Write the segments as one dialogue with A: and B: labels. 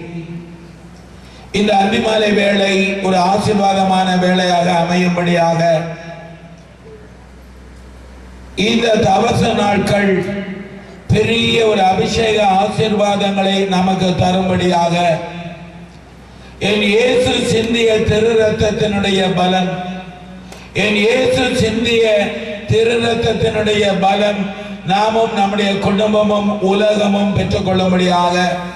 A: இந்த அந்திமாலை வேளை ஒரு ஆசீர்வாதமான வேளையாக அமையும்படியாக இந்த தவச நாட்கள் பெரிய ஒரு அபிஷேக ஆசீர்வாதங்களை நமக்கு தரும்படியாக என் இயேசு சிந்திய திரு ரத்தத்தினுடைய பலன் என் இயேசு சிந்திய திரு ரத்தத்தினுடைய பலன் நாமும் நம்முடைய குடும்பமும் உலகமும் பெற்றுக்கொள்ளும்படியாக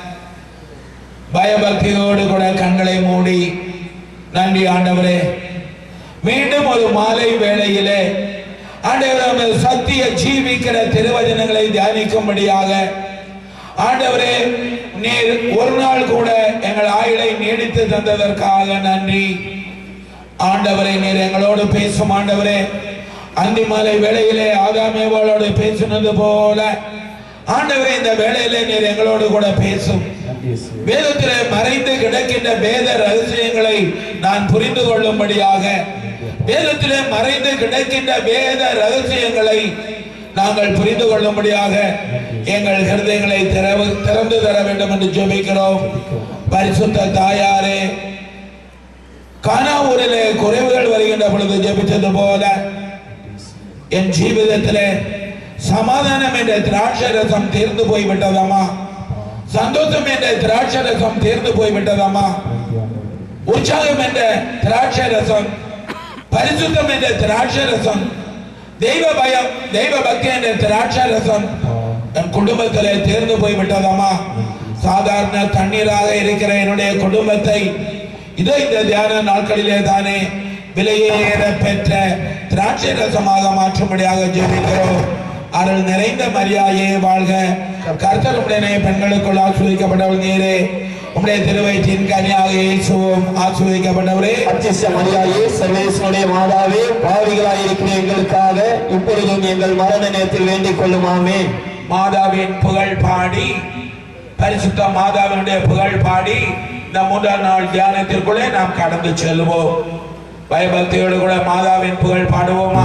A: பயபக்தியோடு கூட கண்களை மூடி நன்றி ஆண்டவரே மீண்டும் ஒரு மாலை வேளையிலே ஆண்டவரே உமது சத்திய ஜீவிக்கிற திருவചനங்களை தியானிக்கும்படியாக ஆண்டவரே நீர் ஒரு நாள் கூட எங்கள் ஆயுளை நீடித்து தந்ததற்காக நன்றி ஆண்டவரே நீர் எங்களோடு பேசும் ஆண்டவரே அந்திமாலை வேளையிலே ஆதாமேவாளோடு பேசினது போல ஆண்டவரே இந்த வேளையிலே நீர் எங்களோடு கூட பேசும் வேதத்திலே மறைந்து கிடக்கின்ற வேத ரகசியங்களை நான் புரிந்து கொள்ளும்படியாக வேதத்திலே மறைந்து கிடக்கின்ற வேத ரகசியங்களை நாங்கள் புரிந்து கொள்ளும்படியாக எங்கள் ஹிருதயங்களை திறவு திறந்து தர வேண்டும் என்று ஜெபிக்கிறோம் பரிசுத்த தாயாரே கானாவூரிலே குறைவுகள் வருகின்ற பொழுது ஜெபித்தது போல என் ஜீவிதத்திலே சமாதானம் என்ற திராட்சை ரசம் தீர்ந்து போய் விட்டதம்மா சந்தோஷம் என்ற திராட்சை ரசம் தீர்ந்து போய் விட்டதம்மா உற்சாகம் என்ற திராட்சை ரசம் பரிசுத்தம் என்ற திராட்சை ரசம் தெய்வ பயம் தெய்வ பக்தி என்ற திராட்சை ரசம் என் குடும்பத்திலே தேர்ந்து போய் விட்டதம்மா சாதாரண தண்ணீராக இருக்கிற என்னுடைய குடும்பத்தை இதோ இந்த தியான நாட்களிலே தானே விலையேற பெற்ற திராட்சை ரசமாக மாற்றும்படியாக ஜெபிக்கிறோம் அருள் நிறைந்த மரியாதையே வாழ்க கர்த்தர் உடனே பெண்களுக்குள் ஆஸ்வதிக்கப்பட்டவள் நீரே உம்முடைய திருவயிற்றின் கனியாக இயேசுவும் ஆஸ்வதிக்கப்பட்டவரே
B: அத்திச மரியாயே சர்வேசனுடைய மாதாவே பாவிகளாய் இருக்கிற எங்களுக்காக இப்பொழுதும் எங்கள் மரண நேரத்தில் வேண்டிக் கொள்ளுமாமே
A: மாதாவின் புகழ் பாடி பரிசுத்த மாதாவினுடைய புகழ் பாடி இந்த மூன்றாம் நாள் தியானத்திற்குள்ளே நாம் கடந்து செல்வோம் பயபக்தியோடு கூட மாதாவின் புகழ் பாடுவோமா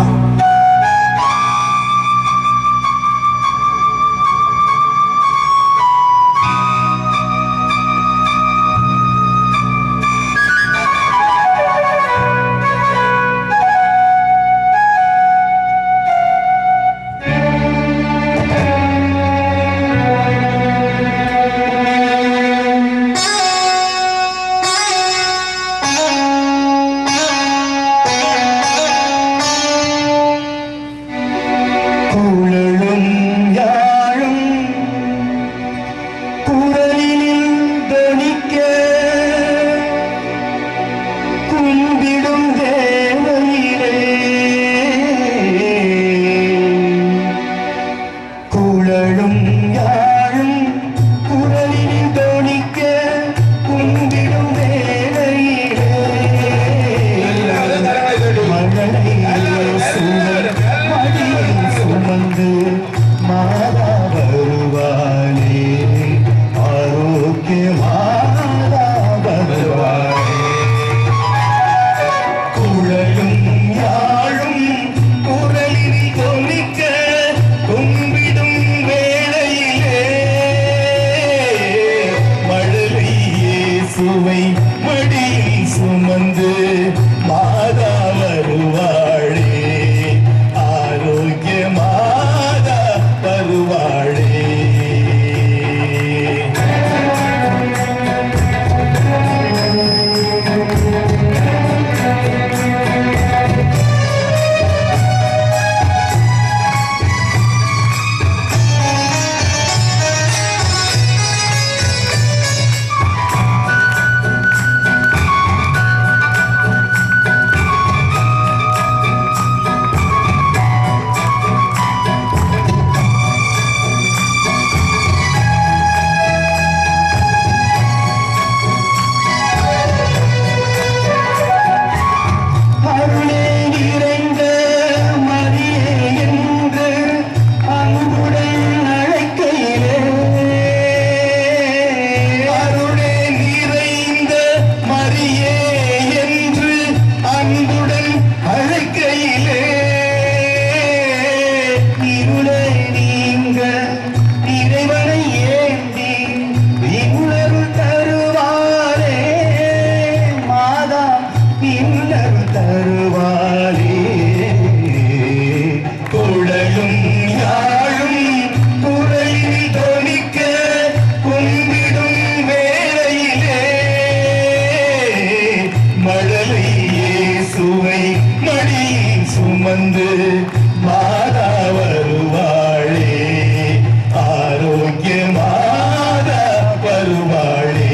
B: குழலும் யாழும் குரலினில் தொனிக்க கும்பிடும் தேவையிலே குழலும் யாழும் குரலினில் தொனிக்க கும்பிடும் வேளையிலே மழலை சுமந்து மடியில் சுமந்து மாதா வருவாளே ஆரோக்கிய மாதா வருவாளே குழலும் யாழும் குரலில் தொனிக்க கும்பிடும் வேளையிலே மழலை இயேசுவை மடியில் சுமந்து மாதா வருவாளே ஆரோக்கிய மாதா வருவாளே
C: இயேசுவை மடியில் சுமந்து மாதா வருவாளே ஆரோக்கிய மாதா வருவாளே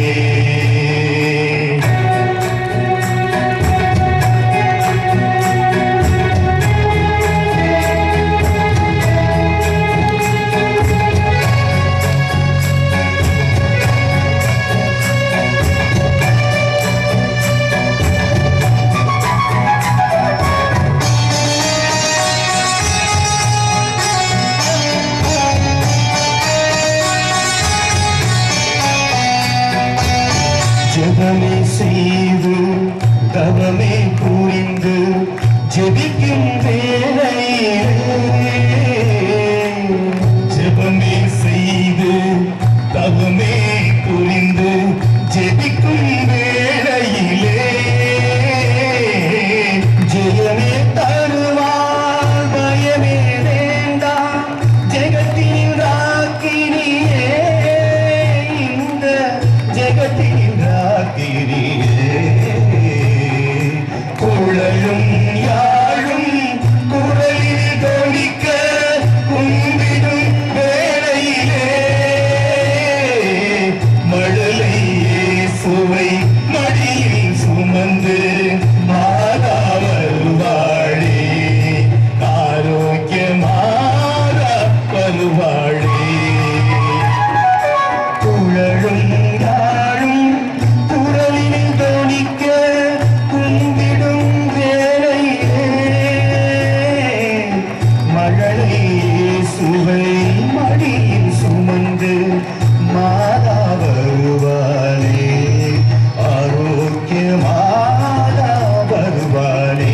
C: ஜெபமே செய்து தவமே புரிந்து ஜெபிக்கும் வேளையிலே ஜெபமே செய்து தவமே புரிந்து ஜெபிக்கும் வேளையிலே ஜெயமே தருவார் பயமே வேண்டாம் ஜெகத்தின் ராக்கினியே இந்த ஜெகத்தின் ராக்கினியே குழலும் யாழும் குரலில் தொனிக்க கும்பிடும் வேளையிலே மழலை இயேசுவை மடியில் சுமந்து மாதா வருவாளே ஆரோக்கிய மாதா வருவாளே குழலும் யாழும் குரலில் தொனிக்க கும்பிடும் வேளையிலே மழலை சுவை மடியில் சுமந்து மாதா வருவாளே ஆரோக்கிய மாதா வருவாளே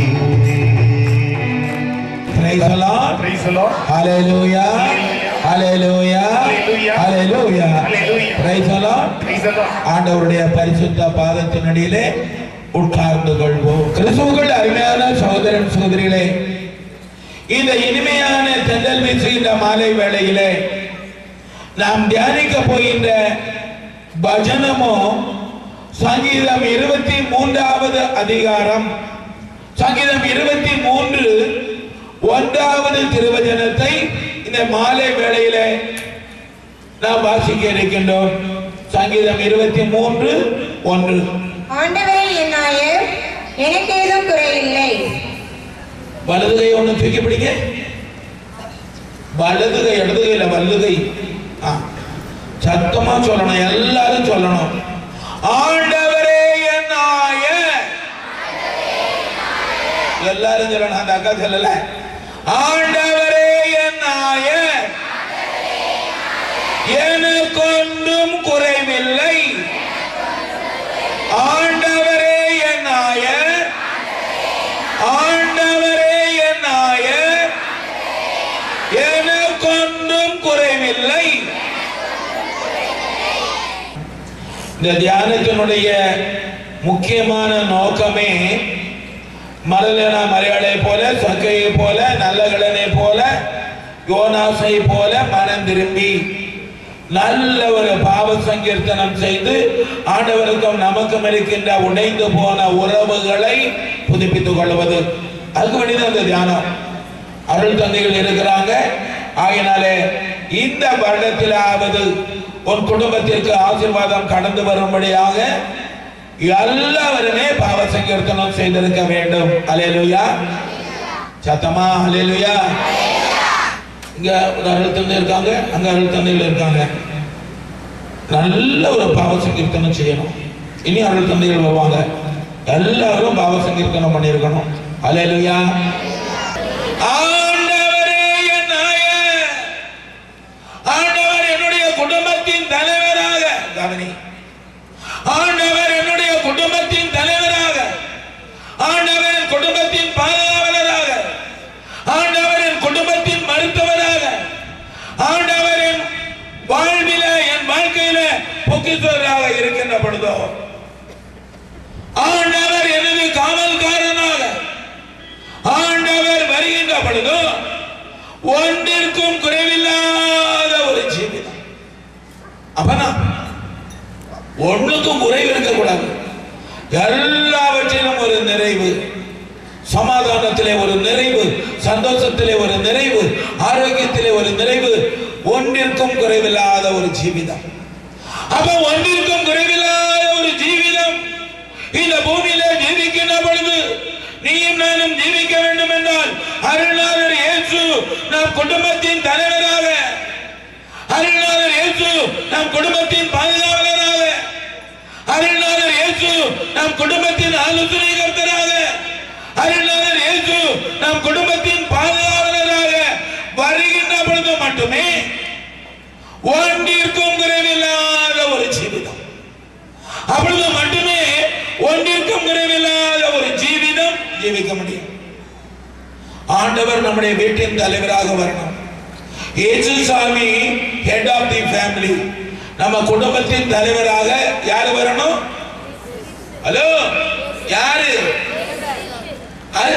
A: Praise the Lord.
C: Praise the Lord.
A: Hallelujah. Hallelujah.
C: Hallelujah.
A: Hallelujah.
C: Hallelujah.
A: Praise the Lord.
C: Praise the Lord.
A: ஆண்டவருடைய பரிசுத்த பாதத்தினடியிலே உட்கார்ந்து கொள்வோம் கிறிஸ்துவுக்குள் அருமையான சகோதரன் சகோதரிகளே இந்த இனிமையான தென்றல் வீசுகின்ற மாலை வேளையிலே நாம் தியானிக்க போகின்ற பஜனமோ சங்கீதம் இருபத்தி மூன்றாவது அதிகாரம் சங்கீதம் இருபத்தி மூன்று ஒன்றாவது திருவചனத்தை இந்த மாலை வேளையிலே நாம் வாசிக்க இருக்கின்றோம் சங்கீதம் இருபத்தி மூன்று ஒன்று
D: ஆண்டவரே என் நாயர் எனக்கு ஏதும் குறையில்லை
A: வலது கை ஒண்ணு தூக்கி பிடிங்க வலது கை இடது கையில வலது கை ஆ. சத்தமா சொல்லணும் எல்லாரும் சொல்லணும் ஆண்டவரே என் நாயர் எல்லாரும் சொல்லணும் அந்த அக்கா சொல்லல ஆண்டவரே என் நாயர் எனக்கொன்றும் குறைவில்லை ஆண்டவரே என் நாயர் ஆண்டவரே என் நாயர் எனக்கொன்றும் குறைவில்லை இந்த தியானத்தினுடைய முக்கியமான நோக்கமே மரலனா மரியாதை போல சக்கையை போல நல்லகடனை போல யோனாசை போல மனம் திரும்பி நல்ல ஒரு பாவ சங்கீர்த்தனம் செய்து ஆண்டவருக்கும் நமக்கும் இருக்கின்ற உடைந்து போன உறவுகளை புதுப்பித்துக் கொள்வது அதுக்கு வேண்டியது அந்த தியானம் அருள் தந்தைகள் இருக்கிறாங்க ஆகினாலே இந்த வருடத்திலாவது உன் குடும்பத்திற்கு ஆசீர்வாதம் கடந்து வரும்படியாக எல்லாருமே பாவ சங்கீர்த்தனம் செய்திருக்க வேண்டும் அலேலுயா சத்தமா அலேலுயா இங்க ஒரு அருள் தந்தை இருக்காங்க அங்க அருள் தந்தைகள் இருக்காங்க நல்ல ஒரு பாவ சங்கீர்த்தனம் செய்யணும் இனி அருள் தந்தைகள் வருவாங்க எல்லாரும் பாவ சங்கீர்த்தனம் பண்ணியிருக்கணும் அலேலுயா ஆண்டவரே என் நாயர். ஆண்டவர் என்னுடைய குடும்பத்தின் தலைவராக கவனி ஆண்டவர் என்னுடைய குடும்பத்தின் தலைவராக ஆண்டவர் என் குடும்பத்தின் பாதுகாவலராக ஆண்டவர் என் குடும்பத்தின் மருத்துவராக ஆண்டவர் என் வாழ்வில என் வாழ்க்கையில பொக்கிஷவராக இருக்கின்ற பொழுதோ ஆண்டவர் எனது காவல்காரனாக ஆண்டவர் வருகின்ற பொழுதோ ஒன்றிற்கும் குறைவில்லாத ஒரு ஜீவிதம் அப்பனா ஒண்ணுக்கும் குறைவு இருக்கக்கூடாது எல்லாவற்றிலும் ஒரு நிறைவு சமாதானத்திலே ஒரு நிறைவு சந்தோஷத்திலே ஒரு நிறைவு ஆரோக்கியத்திலே ஒரு நிறைவு ஒன்றிற்கும் குறைவில்லாத ஒரு ஜீவிதம் அப்ப ஒன்றிற்கும் குறைவில்லாத ஒரு ஜீவிதம் இந்த பூமியில ஜீவிக்கின்ற பொழுது நீயும் நானும் ஜீவிக்க வேண்டும் என்றால் அருள்நாதர் இயேசு நம் குடும்பத்தின் தலைவராக அருள்நாதர் இயேசு நம் குடும்பத்தின் பாதுகாவலராக அருள்நாதர் இயேசு நம் குடும்பத்தின் ஆலோசனை கர்த்தராக அருள்நாதர் இயேசு நம் குடும்பத்தின் பாதுகாவலராக வருகின்ற பொழுது மட்டுமே ஒன்றிற்கும் குறைவில்லாத ஒரு ஜீவிதம் அப்பொழுது மட்டுமே ஒன்றிற்கும் குறைவில்லாத ஒரு ஜீவிதம் ஜீவிக்க முடியும் ஆண்டவர் நம்முடைய வீட்டின் தலைவராக வரணும் இயேசு சாமி ஹெட் ஆஃப் தி ஃபேமிலி நம்ம குடும்பத்தின் தலைவராக யாரு வரணும் ஹலோ யாரு அது?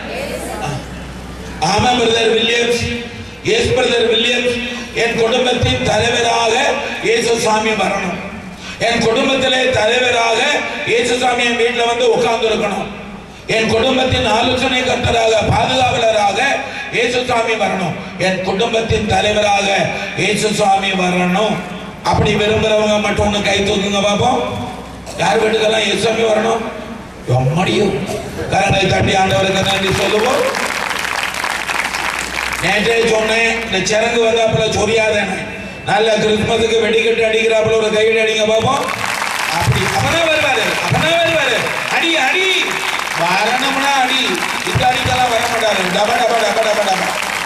A: ஆமா brother Williams yes brother Williams என் குடும்பத்தின் தலைவராக இயேசு சாமி வரணும் என் குடும்பத்திலே தலைவராக இயேசு சாமி என் வீட்டில் வந்து உட்கார்ந்து இருக்கணும் என் குடும்பத்தின் ஆலோசனை கர்த்தராக பாதுகாவலராக இயேசு சாமி வரணும் என் குடும்பத்தின் தலைவராக இயேசு சாமி வரணும் அப்படி விரும்புறவங்க மட்டும் ஒண்ணு கை தூக்குங்க பாப்போம் யார் வீட்டுக்கெல்லாம் இயேசு சாமி வரணும் எம்மடியும் கரங்களை தட்டி ஆண்டவருக்கு நன்றி சொல்லுவோம் நேற்றே சொன்னேன் இந்த சிறங்கு வந்தாப்புல சொரியாதேன்னு நல்ல கிறிஸ்மஸுக்கு வெடிக்கட்டு அடிக்கிறாப்புல ஒரு கையடி அடிங்க பாப்போம் அப்படி அப்பனா வருவாரு அப்பனா வருவாரு அடி அடி வரணும்னா அடி இந்த அடிக்கெல்லாம் வர மாட்டாரு டப டப டப டப டப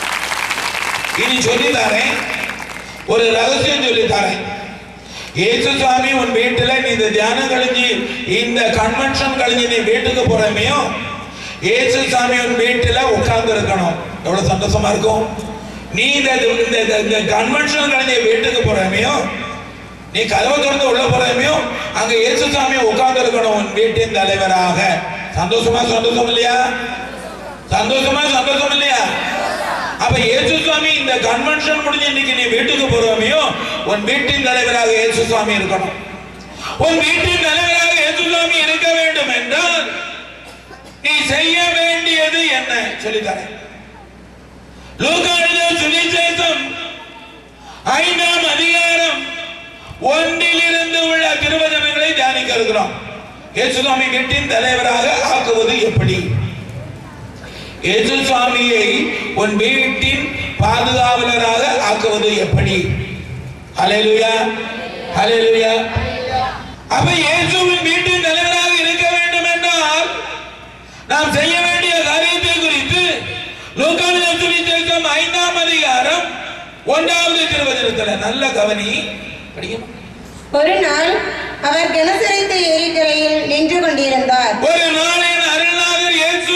A: இனி சொல்லி தரேன் ஒரு ரகசியம் சொல்லி தரேன் இயேசு சுவாமி உன் வீட்டுல நீ இந்த தியானம் கழிஞ்சு இந்த கன்வென்ஷன் கழிஞ்சு நீ வீட்டுக்கு போறமையோ இயேசு சாமி உன் வீட்டுல உட்கார்ந்து இருக்கணும் எவ்வளவு சந்தோஷமா இருக்கும் நீ இந்த இந்த இந்த- இந்த கன்வென்ஷன் கழிஞ்சு வீட்டுக்கு போறமையோ நீ கதவை திறந்து உள்ள போறமையோ அங்க இயேசு சாமி உட்கார்ந்து இருக்கணும் உன் வீட்டின் தலைவராக சந்தோஷமா சந்தோஷம் இல்லையா சந்தோஷமா சந்தோஷம் இல்லையா அப்ப இயேசு சுவாமி இந்த கன்வென்ஷன் முடிஞ்சு இன்னைக்கு நீ வீட்டுக்கு போறோமையோ உன் வீட்டின் தலைவராக இயேசு சுவாமி இருக்கணும் உன் வீட்டின் தலைவராக இயேசு சுவாமி இருக்க வேண்டும் என்றால் நீ செய்ய வேண்டியது என்ன சொல்லித்தரேன் லூக்கா எழுதிய சுவிசேஷம் ஐந்தாம் அதிகாரம் ஒன்றிலிருந்து உள்ள திருவசனங்களை தியானிக்க இருக்கிறோம் இயேசு சுவாமி வீட்டின் தலைவராக ஆக்குவது எப்படி இயேசு சுவாமியை உன் வீட்டின் பாதுகாவலராக ஆக்குவது எப்படி ஹalleluya ஹalleluya அப்ப இயேசுவின் வீட்டின் தலைவராக இருக்க வேண்டும் என்றால் நாம் செய்ய வேண்டிய காரியத்தை குறித்து லூக்கான சுவிசேஷம் ஐந்தாம் அதிகாரம் ஒன்றாவது திருவசனத்துல நல்ல கவனி படிக்கணும்
D: ஒரு நாள் அவர் கெனசரைத்த ஏரிக்கரையில் நின்று கொண்டிருந்தார்
A: ஒரு நாளின் அருள்நாதர் இயேசு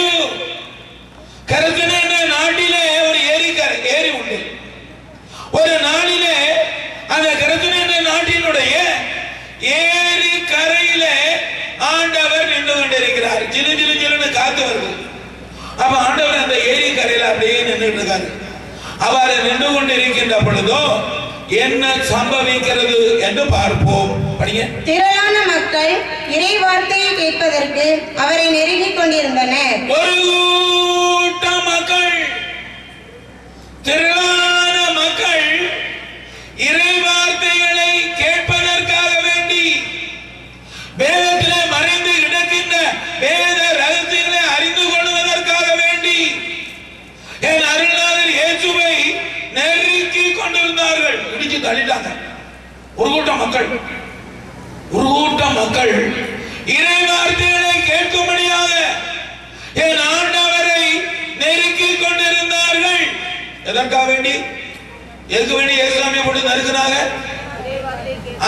A: கரசன நாட்டிலே ஒரு ஏரிக்கரை ஏரி உண்டு ஒரு நாளிலே அந்த கரசன நாட்டினுடைய ஏரி கரையிலே ஆண்டவர் நின்று கொண்டிருக்கிறார் ஜிலு ஜிலு ஜிலுன்னு காத்து வருது அப்ப ஆண்டவர் அந்த ஏரி கரையில அப்படியே நின்றுட்டு இருக்காரு அவர் நின்று கொண்டிருக்கின்ற பொழுதோ என்ன சம்பவிக்கிறது என்று பார்ப்போம் படிங்க
D: திரளான மக்கள் இறை வார்த்தையை கேட்பதற்கு அவரை நெருங்கிக் கொண்டிருந்தனர்
A: ஒரு கூட்டம் மக்கள் திரளான மக்கள் இறை வார்த்தைகளை கேட்பதற்காக வேண்டி வேதத்திலே மறைந்து கிடக்கின்ற வேத ரகசியங்களை அறிந்து கொள்வதற்காக வேண்டி என் அருள்நாதர் இயேசுவை நெருக்கி கொண்டிருந்தார்கள் இடிச்சு தள்ளிட்டாங்க ஒரு கூட்டம் மக்கள் ஒரு கூட்டம் மக்கள் இறை வார்த்தைகளை கேட்கும்படியாக என் ஆண்டவரை நெருக்கி கொண்டிருந்தார்கள் எதற்காக வேண்டி எதுக்கு வேண்டி இயேசுசாமியை போட்டு நெருக்கினாங்க ஆ?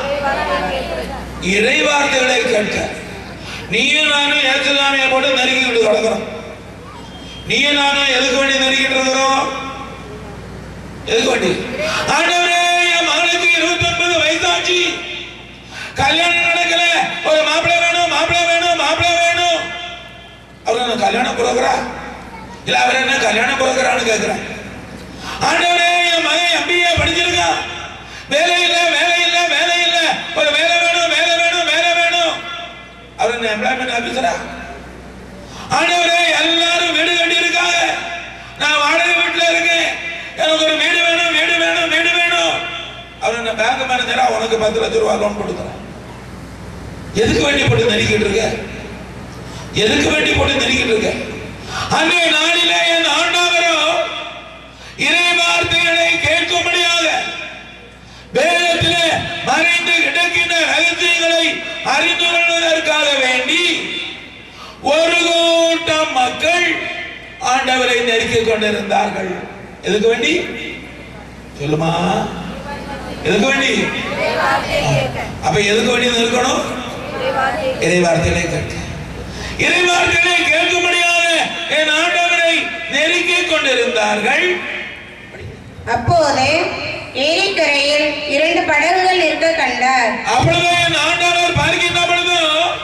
A: இறை வார்த்தைகளை கேட்க நீயும் நானும் இயேசுசாமியை போட்டு நெருக்கிக்கிட்டு கிடக்கிறோம் நீயும் நானும் எதுக்கு வேண்டி நெருக்கிட்டு இருக்கிறோம் எதுக்கு வேண்டி ஆண்டவரே என் மகளுக்கு இருபத்தி ஒன்பது வயசாச்சு கல்யாணம் நடக்கல ஒரு மாப்பிள்ளை வேணும் மாப்பிள்ளை வேணும் மாப்பிள்ளை வேணும் அவர் என்ன கல்யாணம் புரோக்கரா இல்ல அவர் என்ன கல்யாணம் புரோக்கரான்னு கேட்கிறேன் ஆண்டவரே என் மகன் எம்பிஏ படிச்சிருக்கான் வேலை இல்ல வேலை இல்ல வேலை இல்ல ஒரு வேலை வேணும் வேலை வேணும் வேலை வேணும் அவர் என்ன எம்ப்ளாய்மெண்ட் ஆபீசரா ஆண்டவரே எல்லாரும் வீடு கட்டி இருக்காங்க நான் வாடகை வீட்டுல இருக்கேன் எனக்கு ஒரு வீடு வேணும் வீடு வேணும் வீடு வேணும் அவர் என்ன பேங்க் மேனேஜரா உனக்கு பத்து லட்சம் ரூபாய் லோன் கொடுக்குறேன் எதுக்கு வேண்டி போட்டு நெருக்கிட்டு இருக்க எதுக்கு வேண்டி போட்டு நெருக்கிட்டு இருக்க அன்றைய நாளிலே என் ஆண்டவரோ இறை வார்த்தைகளை கேட்கும்படியாக வேதத்திலே மறைந்து கிடக்கின்ற ரகசியங்களை அறிந்து கொள்வதற்காக வேண்டி ஒரு கூட்டம் மக்கள் ஆண்டவரை நெருக்கிக் கொண்டிருந்தார்கள் எதுக்கு வேண்டி சொல்லுமா எதுக்கு வேண்டி அப்ப எதுக்கு வேண்டி நிற்கணும் இறை வார்த்தைகளை கேட்டு இறை வார்த்தைகளை கேட்கும்படியாக என் ஆண்டவரை நெருக்கிக் கொண்டிருந்தார்கள்
D: அப்போது ஏரிக்கரையில் இரண்டு படகுகள் இருக்க கண்டார்
A: அப்பொழுது என் ஆண்டவர் பார்க்கின்ற பொழுது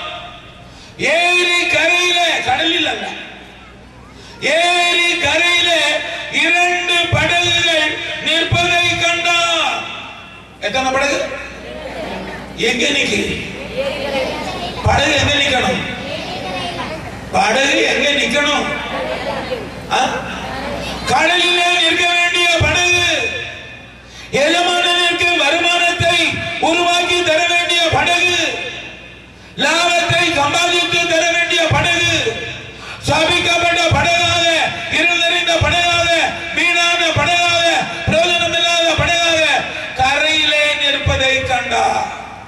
A: ஏரி கரையில கடலில் அல்ல ஏரி கரையில இரண்டு படகுகள் நிற்பதை கண்டார் எத்தனை படகு எங்க நிக்கு படகு எங்க நிக்கணும் படகு எங்க நிக்கணும் ஆ? கடலிலே நிற்க வேண்டிய படகு எஜமானனுக்கு வருமானத்தை உருவாக்கி தர வேண்டிய படகு லாபத்தை சம்பாதித்து தர வேண்டிய படகு சபிக்கப்பட்ட படகாக இருந்தறிந்த படகாக வீணான படகாக பிரயோஜனமில்லாத படகாக கரையிலே நிற்பதை கண்டார்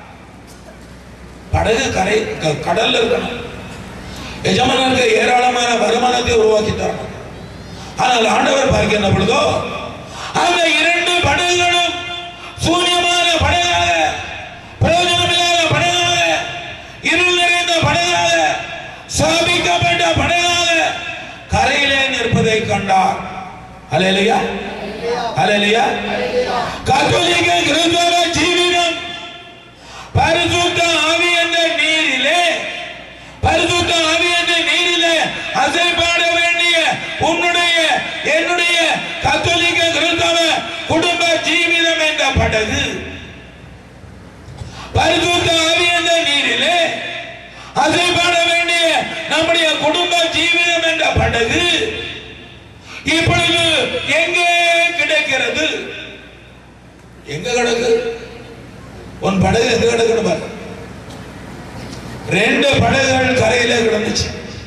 A: படகு கரை க- கடல்ல இருக்கணும் எஜமானருக்கு ஏராளமான வருமானத்தை உருவாக்கி தரணும் ஆனால் ஆண்டவர் பார்க்கின்ற பொழுதோ அந்த இரண்டு படகுகளும் சூன்யமான படகாக பிரயோஜனமில்லாத படகாக இருள் நிறைந்த படகாக சாபிக்கப்பட்ட படகாக கரையிலே நிற்பதை கண்டார் அலையிலையா அலையிலையா கத்தோலிக்க கிறிஸ்தவ ஜீவிதம் பரிசுத்த ஆவி என்ற நீரிலே பரிசுத்த ஆவி என்ற நீரிலே அசைப்பாட வேண்டிய உன்னுடைய என்னுடைய கத்தோலிக்க கிறிஸ்தவ குடும்ப ஜீவிதம் என்ற படகு பரிசுத்த ஆவி என்ற நீரிலே அசைப்பாட வேண்டிய நம்முடைய குடும்ப ஜீவிதம் என்ற படகு இப்பொழுது எங்கே கிடைக்கிறது எங்க கிடக்கு உன் படகு எங்க கிடக்குன்னு பாரு ரெண்டு படகுகள் கரையில கிடந்துச்சு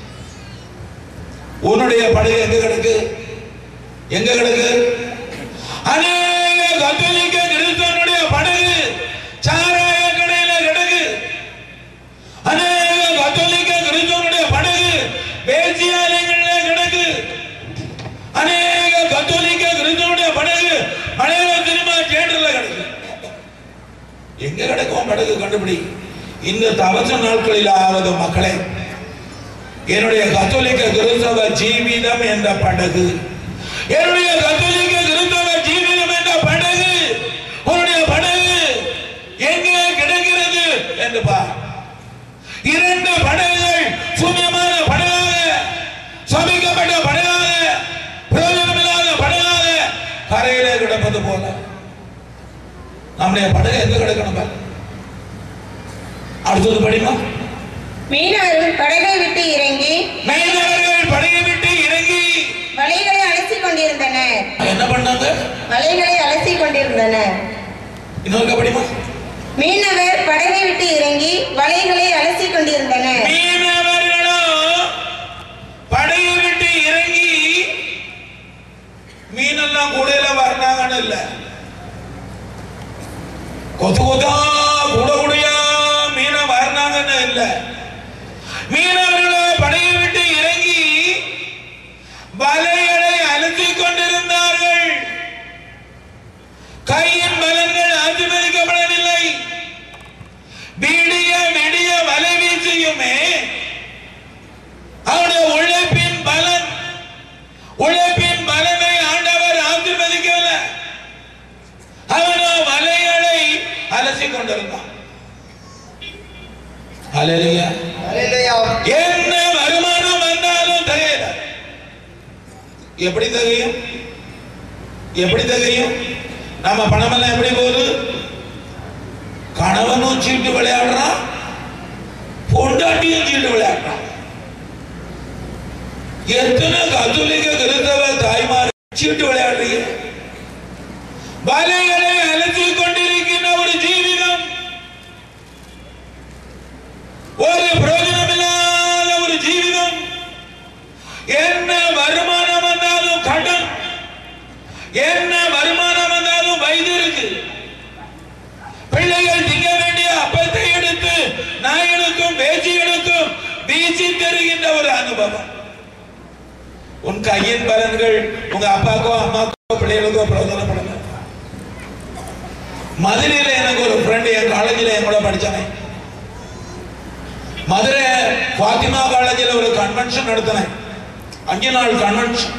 A: உன்னுடைய படகு எங்க கிடக்கு எங்க கிடக்கு அநேக கத்தோலிக்க கிறிஸ்தவனுடைய படகு சாராய கடையில கிடக்கு அநேக கத்தோலிக்க கிறிஸ்தவனுடைய படகு வேசியாலயங்களில கிடக்கு அநேக கத்தோலிக்க கிறிஸ்தவனுடைய படகு மலையாள சினிமா தியேட்டர்ல கிடக்கு எங்க கிடக்கும் படகு கண்டுபிடி இந்த தவச நாட்களிலாவது மக்களே என்னுடைய கத்தோலிக்க கிறிஸ்தவ ஜீவிதம் என்ற படகு என்னுடைய கத்தோலிக்க கிறிஸ்தவ ஜீவிதம் என்ற படகு உன்னுடைய படகு எங்கே கிடக்கிறது என்று பார் இரண்டு படகுகள் சூன்யமான படகாக சபிக்கப்பட்ட படகாக பிரயோஜனமில்லாத படகாக கரையிலே கிடப்பது போல நம்முடைய படகு எங்க கிடக்கணும் பார் அடுத்தது படிமா
D: மீனவர்கள் படகை விட்டு இறங்கி
A: மீனவர்கள் படகை விட்டு இறங்கி
D: வலைகளை அலசிக் கொண்டிருந்தனர்
A: என்ன பண்ணாங்க
D: வலைகளை அலசிக் கொண்டிருந்தனர்
A: இன்னொரு படிமா
D: மீனவர் படகை விட்டு இறங்கி வலைகளை அலசிக் கொண்டிருந்தனர்
A: மீனவர்களோ படகை விட்டு இறங்கி மீனெல்லாம் கூடையில வர்றாங்கன்னு இல்ல கொத்து கொத்தா கூட கூடையா மீனை வர்றாங்கன்னு இல்ல மீனவர்களோ படகை விட்டு இறங்கி வலைகளை அழுத்திக் கொண்டிருந்தார்கள் கையின் பலன்கள் ஆசீர்வதிக்கப்படவில்லை விடிய விடிய வலை வீசியுமே அவருடைய உழைப்பின் பலன் உழைப்பின் பலனை ஆண்டவர் ஆசீர்வதிக்கவில்லை அவனோ வலைகளை அலசி கொண்டிருந்தான் அல்லேலூயா. என்ன வருமானம் வந்தாலும் தகையல எப்படி தகையும் எப்படி தகையும் நம்ம பணமெல்லாம் எப்படி போகுது கணவனும் சீட்டு விளையாடுறான் பொண்டாட்டியும் சீட்டு விளையாடுறான் எத்தனை கத்தோலிக்க கிறிஸ்தவ தாய்மார் சீட்டு விளையாடுறீங்க வலைகளை அலசி கொண்டிருக்கின்ற ஒரு ஜீவிதம் ஒரு பிரயோஜனமில்லாத ஒரு ஜீவிதம் என்ன வருமானம் வந்தாலும் கடன் என்ன வருமானம் வந்தாலும் வயது இருக்கு பிள்ளைகள் திங்க வேண்டிய அப்பத்தை எடுத்து நாய்களுக்கும் பேச்சிகளுக்கும் வீசி தருகின்ற ஒரு அனுபவம் உன் கையின் பலன்கள் உங்க அப்பாக்கோ அம்மாக்கோ பிள்ளைகளுக்கோ பிரயோஜனப்படல மதுரையில எனக்கு ஒரு ஃப்ரெண்ட் என் காலேஜில் என் கூட படிச்சானே மதுரை ஃபாத்திமா காலேஜில் ஒரு கன்வென்ஷன் நடத்தினேன் அஞ்சு நாள் கன்வென்ஷன்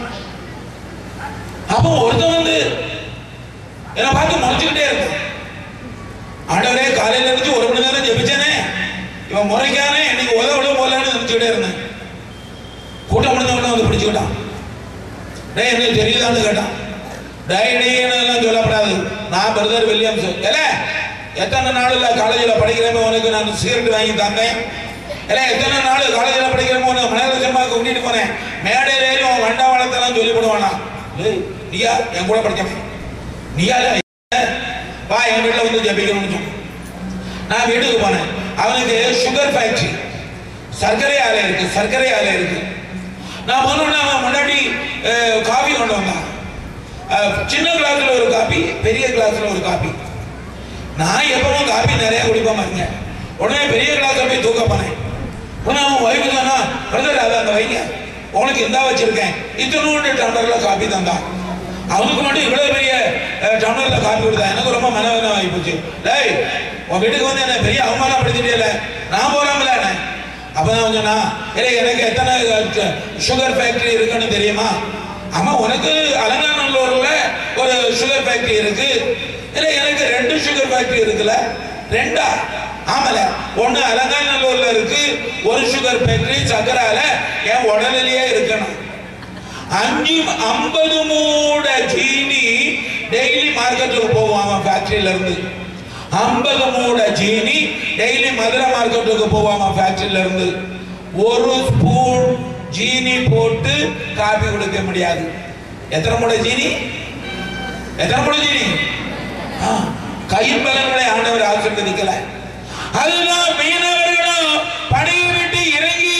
A: அப்போ ஒருத்தன் வந்து என்னை பார்த்து முறைச்சுக்கிட்டே இருக்கான் ஆண்டவரே காலையில இருந்து ஒரு மணி நேரம் ஜெபிச்சேனே இவன் முறைக்கானே இன்னைக்கு உதவிட போலான்னு நினைச்சுக்கிட்டே இருந்தேன் கூட்டம் முடிஞ்சவன வந்து பிடிச்சுக்கிட்டான் டேய் எனக்கு தெரியுதான்னு கேட்டான் டேய் டேய்னு எல்லாம் சொல்லப்படாது நான் பிரதர் வில்லியம்ஸ் ஏல எத்தனை நாள்ல காலேஜில் படிக்கிறேன் உனக்கு நான் சிகரெட் வாங்கி தந்தேன் ஏல எத்தனை நாள் காலேஜில் படிக்கிறேன் உனக்கு மலையாள கூட்டிட்டு போனேன் மேடையில ஏறி உன் வண்டவாளத்தெல்லாம் சொல்லி போடுவானா டேய் நீயா என் கூட படிச்சவன் நீயா வா என் வீட்டில் வந்து ஜபிக்கணும்னு சொன்னான் நான் வீட்டுக்கு போனேன் அவனுக்கு சுகர் ஃபேக்டரி சர்க்கரை ஆலை இருக்கு சர்க்கரை ஆலை இருக்கு நான் போனோம்னா அவன் முன்னாடி அஹ், காபி கொண்டு வந்தான் அஹ், சின்ன கிளாஸ்ல ஒரு காபி பெரிய கிளாஸ்ல ஒரு காபி நான் எப்பவும் காபி நிறைய குடிப்பேன் பாருங்க உடனே பெரிய கிளாஸ்ல போய் தூக்க போனேன் உடனே அவன் வைப்பு தானா பிரதர் அதை அந்த வைங்க உனக்கு எந்தா வச்சிருக்கேன் இத்தனோண்டு டம்ளர்ல காபி தந்தான் அவனுக்கு மட்டும் இவ்வளவு பெரிய அஹ், டம்ளர்ல காபி கொடுத்தா எனக்கு ரொம்ப மனவேதனை ஆகி போச்சு டேய் உன் வீட்டுக்கு வந்து என்ன பெரிய அவமானப்படுத்திட்டே நான் போறாமல என்ன அப்பதான் அவன் சொன்னா இல்லை எனக்கு எத்தனை சுகர் ஃபேக்டரி இருக்குன்னு தெரியுமா ஆமா உனக்கு அலங்காநல்லூர்ல ஒரு சுகர் ஃபேக்டரி இருக்கு இல்லை எனக்கு ரெண்டு சுகர் ஃபேக்டரி இருக்குல்ல ரெண்டா ஆமல ஒண்ணு அலங்காநல்லூர்ல இருக்கு ஒரு சுகர் ஃபேக்டரி சக்கரால என் உடலிலேயே இருக்கணும் அஞ்சு ஐம்பது மூட ஜீனி டெய்லி மார்க்கெட்டுக்கு போவோம் அவன் ஃபேக்டரியில இருந்து ஐம்பது மூட ஜீனி டெய்லி மதுரை மார்க்கெட்டுக்கு போவோம் அவன் ஃபேக்டரியில இருந்து ஒரு ஸ்பூன் ஜீனி போட்டு காபி கொடுக்க முடியாது எத்தனை மூட ஜீனி எத்தனை மூட ஜீனி ஆ, கைப்பலன்களை ஆண்டவர் ஆசிர்வதிக்கல அதுதான் மீனவர்களும் படையை விட்டு இறங்கி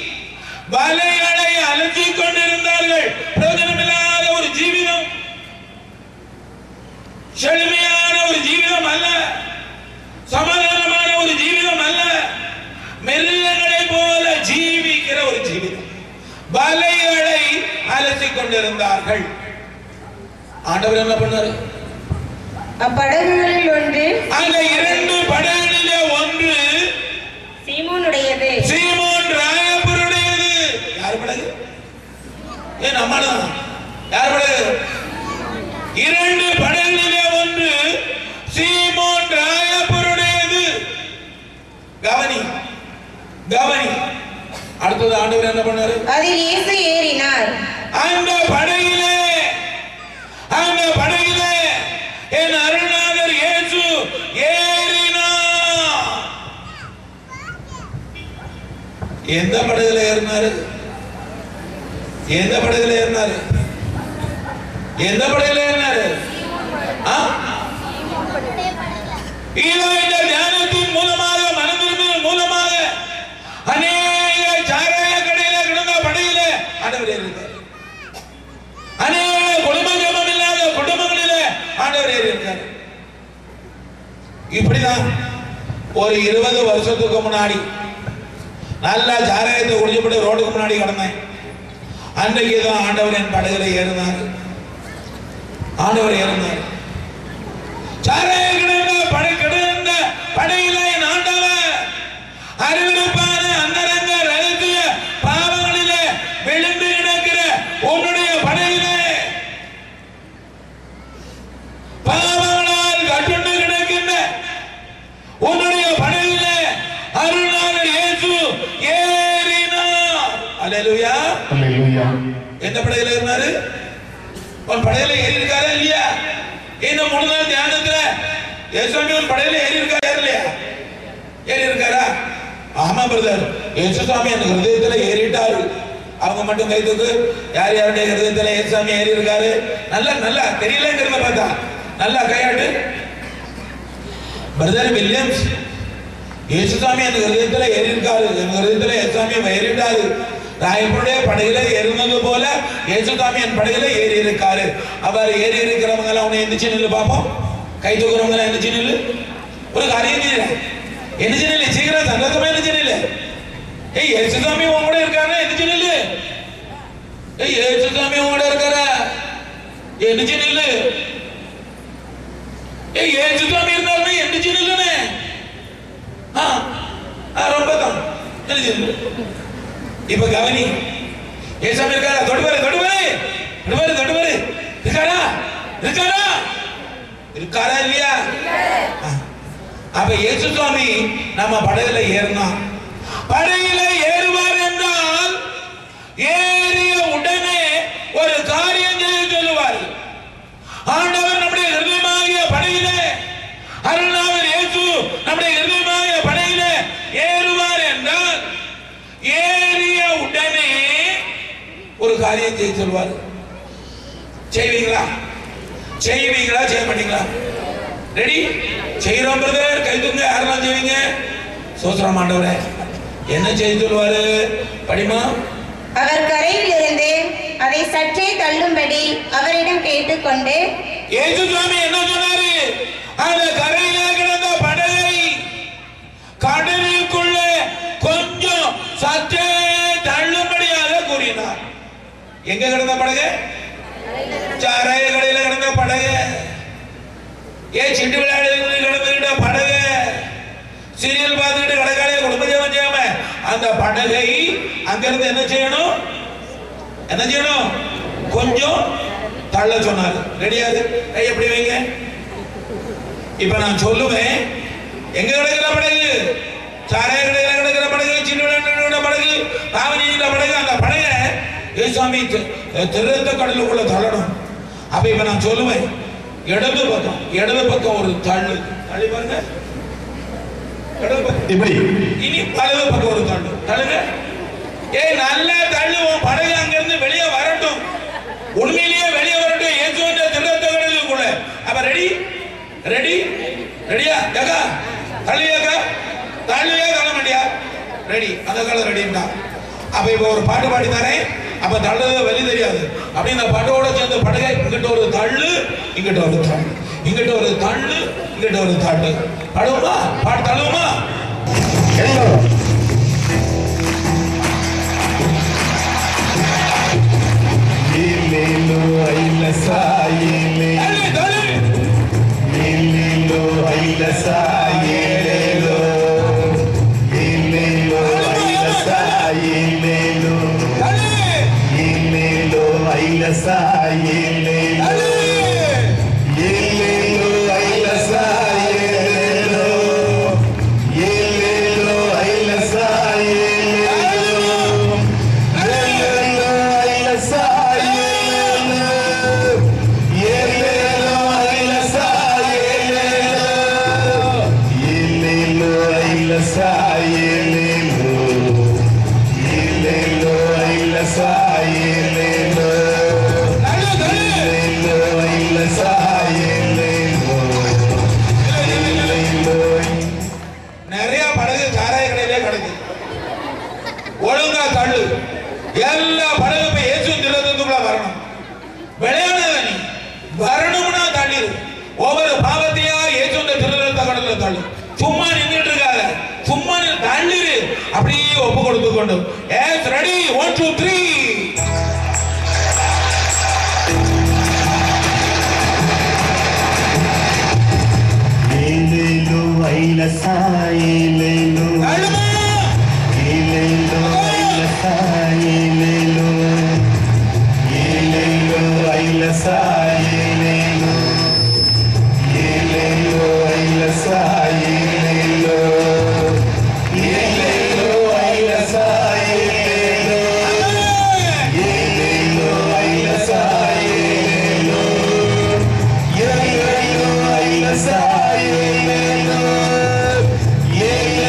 A: வலைகளை அலசிக் கொண்டிருந்தார்கள் பிரயோஜனமில்லாத ஒரு ஜீவிதம் செழுமையான ஒரு ஜீவிதம் அல்ல சமாதானமான ஒரு ஜீவிதம் அல்ல மெல்லங்களை போல ஜீவிக்கிற ஒரு ஜீவிதம் வலைகளை அலசிக் கொண்டிருந்தார்கள் ஆண்டவர் என்ன பண்ணாரு
D: அப்படகுகளில் ஒன்று
A: அந்த இரண்டு படகுகளிலே ஒன்று
D: சீமோனுடையது
A: சீமோன் ராயப்பருடையது யார் படகு ஏ நம்மதான் யார் படகு இரண்டு படகுகளிலே ஒன்று சீமோன் ராயப்பருடையது கவனி கவனி அடுத்தது ஆண்டவர் என்ன பண்ணாரு
D: அதில் இயேசு ஏறினார்
A: அந்த படகிலே அந்த படகிலே என் அருணாதர் இயேசு ஏறினார் எந்த படகுல ஏறினாரு எந்த படகுல ஏறினாரு எந்த படகுல ஏறினாரு ஆ? இதோ இந்த தியானத்தின் மூலமாக மனதிரும்பின் மூலமாக அநேக சாராய கடையில கிடந்த படையில ஆண்டவர் ஏறியிருக்கார் அநேக குடும்ப ஜபம் இல்லாத குடும்பங்களிலே ஆண்டவர் ஏறியிருக்கார் இப்படிதான் ஒரு இருபது வருஷத்துக்கு முன்னாடி நல்லா சாராயத்தை குடிச்சுப்பட்டு ரோட்டுக்கு முன்னாடி கிடந்தேன் அன்றைக்கு தான் ஆண்டவர் என் படகுல ஏறினார் ஆண்டவர் ஏறினார் சாராய கிடந்த படை கிடந்த படையில என் ஆண்டவர் அறிவிருப்பான அந்தரங்க ரகசிய பாவங்களிலே விழுந்து கிடக்கிற உன்னுடைய படையிலே பாவங்களால் கட்டுண்டு கிடக்கின்ற உன்னுடைய படையிலே அருளாளர் இயேசு ஏறினார் அல்லேலூயா
C: அல்லேலூயா
A: எந்த படையில இருந்தாரு உன் படையில ஏறி இருக்காரா இல்லையா இந்த மூணு நாள் தியானத்துல இயேசுவாமி உன் படையில ஏறி இருக்காரா இல்லையா ஏறி இருக்காரா ஆமா பிரதர் இயேசுசாமி என் ஹிருதயத்துல ஏறிட்டாரு அவங்க மட்டும் கை தூக்கு யார் யாருடைய ஹிருதயத்துல ஏசாமி ஏறி இருக்காரு நல்லா நல்லா தெரியலங்கிறத பார்த்தா நல்லா கையாட்டு பிரதர் வில்லியம்ஸ் இயேசுசாமி என் ஹிருதயத்துல ஏறி இருக்காரு என் ஹிருதயத்துல ஏசாமி ஏறிட்டாரு ராயப்பனுடைய படகுல ஏறினது போல இயேசுசாமி என் படகுல ஏறி இருக்காரு அவர் ஏறி இருக்கிறவங்க எல்லாம் உன்னை எந்திரிச்சு நில்லு பார்ப்போம் கை தூக்குறவங்க எல்லாம் எந்திரிச்சு நில்லு ஒரு காரியம் செய்யற எந்திரிச்சு நில்லு சீக்கிரம் சந்தோஷமா எந்திரிச்சு நில்லு ஏய் இயேசுசாமி உன் கூட இருக்காரு எந்திரிச்சு நில்லு ஏய் இயேசுசாமி உன் கூட இருக்காரா எந்திரிச்சு நில்லு ஏய் இயேசுசாமி இருந்தாருன்னா எந்திரிச்சு நில்லுன்னு ஆ, ஆ, ரொம்ப தான் எந்திரிச்சு நில்லு இப்ப கவனி ஏசாமி இருக்காரா தொட்டு பாரு தொட்டு பாரு தொட்டு பாரு தொட்டு பாரு இருக்காரா இருக்காரா இருக்காரா இல்லையா ஆ. அப்ப இயேசு சுவாமி நம்ம படகுல ஏறினோம் படகுல ஏறுவார் என்றால் ஏறிய உடனே ஒரு காரியம் செய்ய சொல்லுவார் ஆண்டவர் நம்முடைய ஹிருதயமாகிய படகிலே அருணாவர் இயேசு நம்முடைய ஹிருதயமாகிய படகிலே ஏறுவார் என்றால் ஏறிய உடனே ஒரு காரியம் செய்ய சொல்வார் செய்வீங்களா செய்வீங்களா செய்ய மாட்டீங்களா ரெடி செய்யறோம் பிரதர் கை தூங்க யாரெல்லாம் செய்வீங்க சோசரம் ஆண்டவரே என்ன செய்ய சொல்லுவாரு படிமா
D: அவர் கரையில் இருந்து அதை சற்றே தள்ளும்படி அவரிடம் கேட்டுக்கொண்டு
A: ஏசு சுவாமி என்ன சொன்னாரு அந்த கரையில கிடந்த படகை கடலுக்குள்ள கொஞ்சம் சற்றே தள்ளும்படியாக கூறினார் எங்க கிடந்த படகு சாராய கடையில கிடந்த படகு ஏன் சிண்டு விளையாடு கிடந்துகிட்ட படகு சீரியல் பார்த்துக்கிட்டு கடைக்காலைய குடும்ப ஜெபம் செய்யாம அந்த படகை அங்கிருந்து என்ன செய்யணும் என்ன செய்யணும் கொஞ்சம் தள்ள சொன்னாரு ரெடியாது கை எப்படி வைங்க இப்ப நான் சொல்லுவேன் எங்க கிடக்கிற படகு சாராய கடையில கிடக்கிற படகு சின்ன விளையாட்டு படகு ராமனியோட படகு அந்த படகை ஏசாமி திருத்த கடலுக்குள்ள தள்ளணும் அப்ப இப்ப நான் சொல்லுவேன் இடது பக்கம் இடது பக்கம் ஒரு தள்ளு தள்ளி பாருங்க இடது பக்கம்
C: இப்படி
A: இனி வலது பக்கம் ஒரு தள்ளு தள்ளுங்க ஏய் நல்ல தள்ளு உன் படகு அங்கிருந்து வெளியே வரட்டும் உண்மையிலேயே வெளியே வரட்டும் இயேசுவின் திருத்த கடலுக்குள்ள அப்ப ரெடி ரெடி ரெடியா ஏக்கா தள்ளுவியாக்கா தள்ளுவியா தள்ள மாட்டியா ரெடி அந்த காலம் ரெடின்டா அப்ப இப்ப ஒரு பாட்டு பாடி தரேன் அப்ப தள்ளுறது வெளி தெரியாது அப்படி இந்த பாட்டோட சேர்ந்து படகை இங்கிட்ட ஒரு தள்ளு இங்கிட்ட ஒரு தள்ளு இங்கிட்ட ஒரு தள்ளு இங்கிட்ட ஒரு தள்ளு பாடுவோமா பாட்டு தள்ளுவோமா
C: எல்லோரும் Ililo aila sa ililo
A: தள்ளு தள்ளு
C: Ililo aila sa ililo Ililo aila sa ililo
A: தள்ளு
C: Ililo aila sa ililo Ililo aila sa ililo Ililo aila sa ililo Ililo aila sa ililo Ililo aila sa ililo Ililo aila sa ililo Ililo aila sa ililo
A: தள்ளு தள்ளு நிறைய படகு சாராய கடையிலே கிடக்கு ஒழுங்கா தள்ளு எல்லா படகும் இப்ப இயேசு திருத்தத்துக்குள்ள வரணும் விளையாடாத நீ வரணும்னா தள்ளிடு ஒவ்வொரு பாவத்தையா இயேசு திருத்த கடல்ல தள்ளு சும்மா நின்றுட்டு இருக்காத சும்மா நின்னு தள்ளிடு அப்படியே ஒப்பு கொடுத்து கொண்டு yes ready one two three
C: ஏலேலோ ஐலசா ஏலேலோ
A: தள்ளுமா
C: ஏலேலோ ஐலசா ஏலேலோ ஏலேலோ ஐலசா ஏலேலோ ஏலேலோ ஐலசா ஏலேலோ ஏலேலோ ஐலசா ஏலேலோ ஏலேலோ ஐலசா ஏலேலோ ஏலேலோ ஐலசா ஏலேலோ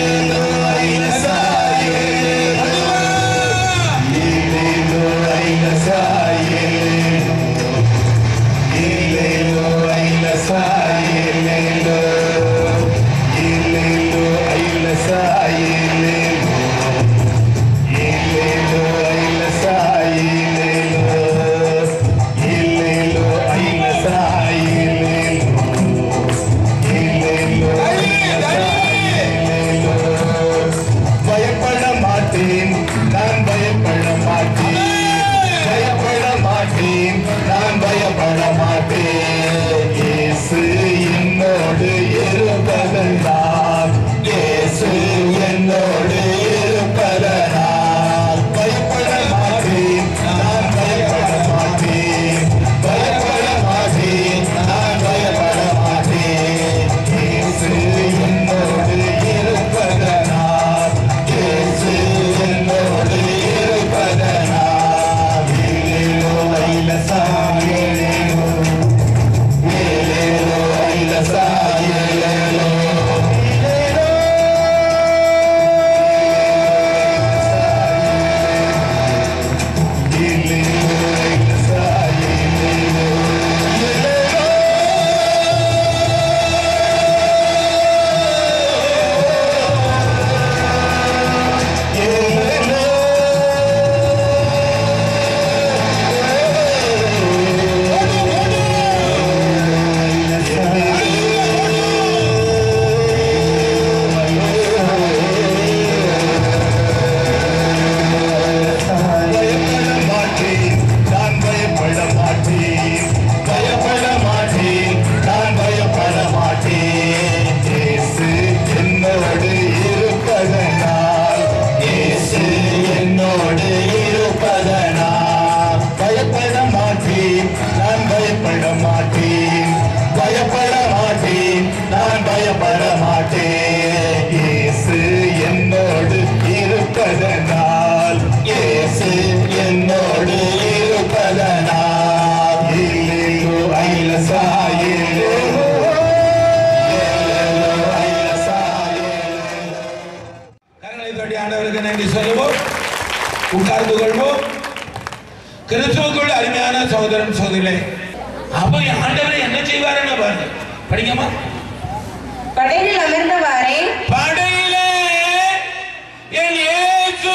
C: பயப்பட மாட்டேன் பயப்பட மாட்டேன் நான் பயப்பட மாட்டேன் இயேசு என்னோடு இருப்பதனால் இயேசு என்னோடு இருப்பதனால் இல்லேலோ ஐலசா ஏலேலோ ஏலேலோ ஐலசா ஏலேலோ
A: கரங்களை தட்டி ஆண்டவருக்கு நன்றி சொல்லுவோம் உட்கார்ந்து கொள்வோம் கிறிஸ்துவுக்குள் அருமையான சகோதரன் சகோதரிகளே அப்ப ஆண்டவர் என்ன செய்வாருன்னு பாருங்க படிங்கம்மா
D: படகில் அமர்ந்தவாறே
A: படையிலே என் இயேசு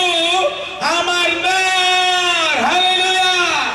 A: அமர்ந்தார் ஹalleluya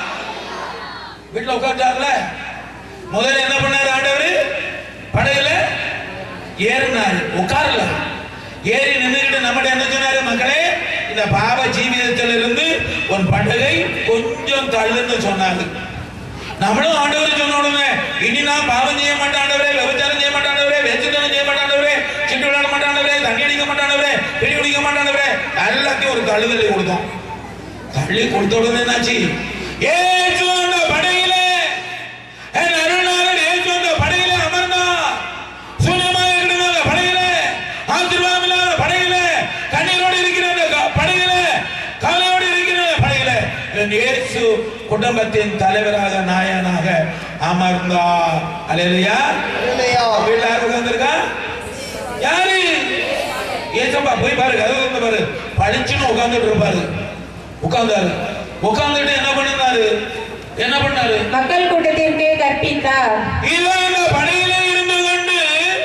A: வீட்ல உட்கார்ந்தார்ல முதல்ல என்ன பண்ணாரு ஆண்டவர் படையில ஏறினாரு உட்காரல ஏறி நின்றுகிட்டு நம்மகிட்ட என்ன சொன்னாரு மக்களே இந்த பாவ ஜீவிதத்திலிருந்து உன் படகை கொஞ்சம் தள்ளுன்னு சொன்னாரு நம்மளும் ஆண்டவர் சொன்ன உடனே இனி நான் பாவம் செய்ய மாட்டேன் ஆண்டவரே விபச்சாரம் செய்ய மாட்டேன் ஆண்டவரே வேசித்தனம் செய்ய மாட்டேன் ஆண்டவரே சிட்டு விளையாட மாட்டேன் ஆண்டவரே தண்ணி அடிக்க மாட்டேன் ஆண்டவரே பெரிய குடிக்க மாட்டேன் ஆண்டவரே எல்லாத்தையும் ஒரு தள்ளுதலை கொடுத்தோம் தள்ளி கொடுத்த உடனே என்னாச்சு ஏசு அந்த படையிலே என் அருளாளர் ஏசு அந்த படையிலே அமர்ந்தா சூன்யமாக இருக்கிற அந்த படையிலே ஆசீர்வாதம் இல்லாத படையிலே கண்ணீரோடு இருக்கிற அந்த க- படையிலே கவலையோடு இருக்கிற அந்த படையிலே என் இயேசு குடும்பத்தின் தலைவராக நாயனாக அமர்ந்தார் அலையா வீட்டுல யாரு உட்கார்ந்திருக்கா யாரு ஏசப்பா போய் பாரு கதவு திறந்து பாரு பளிச்சுன்னு உட்கார்ந்துட்டு இருப்பாரு உட்கார்ந்தாரு உட்கார்ந்துட்டு என்ன பண்ணாரு என்ன பண்ணாரு
D: மக்கள் கூட்டத்திற்கு கற்பித்தார்
A: இதோ இந்த படையிலே இருந்து கொண்டு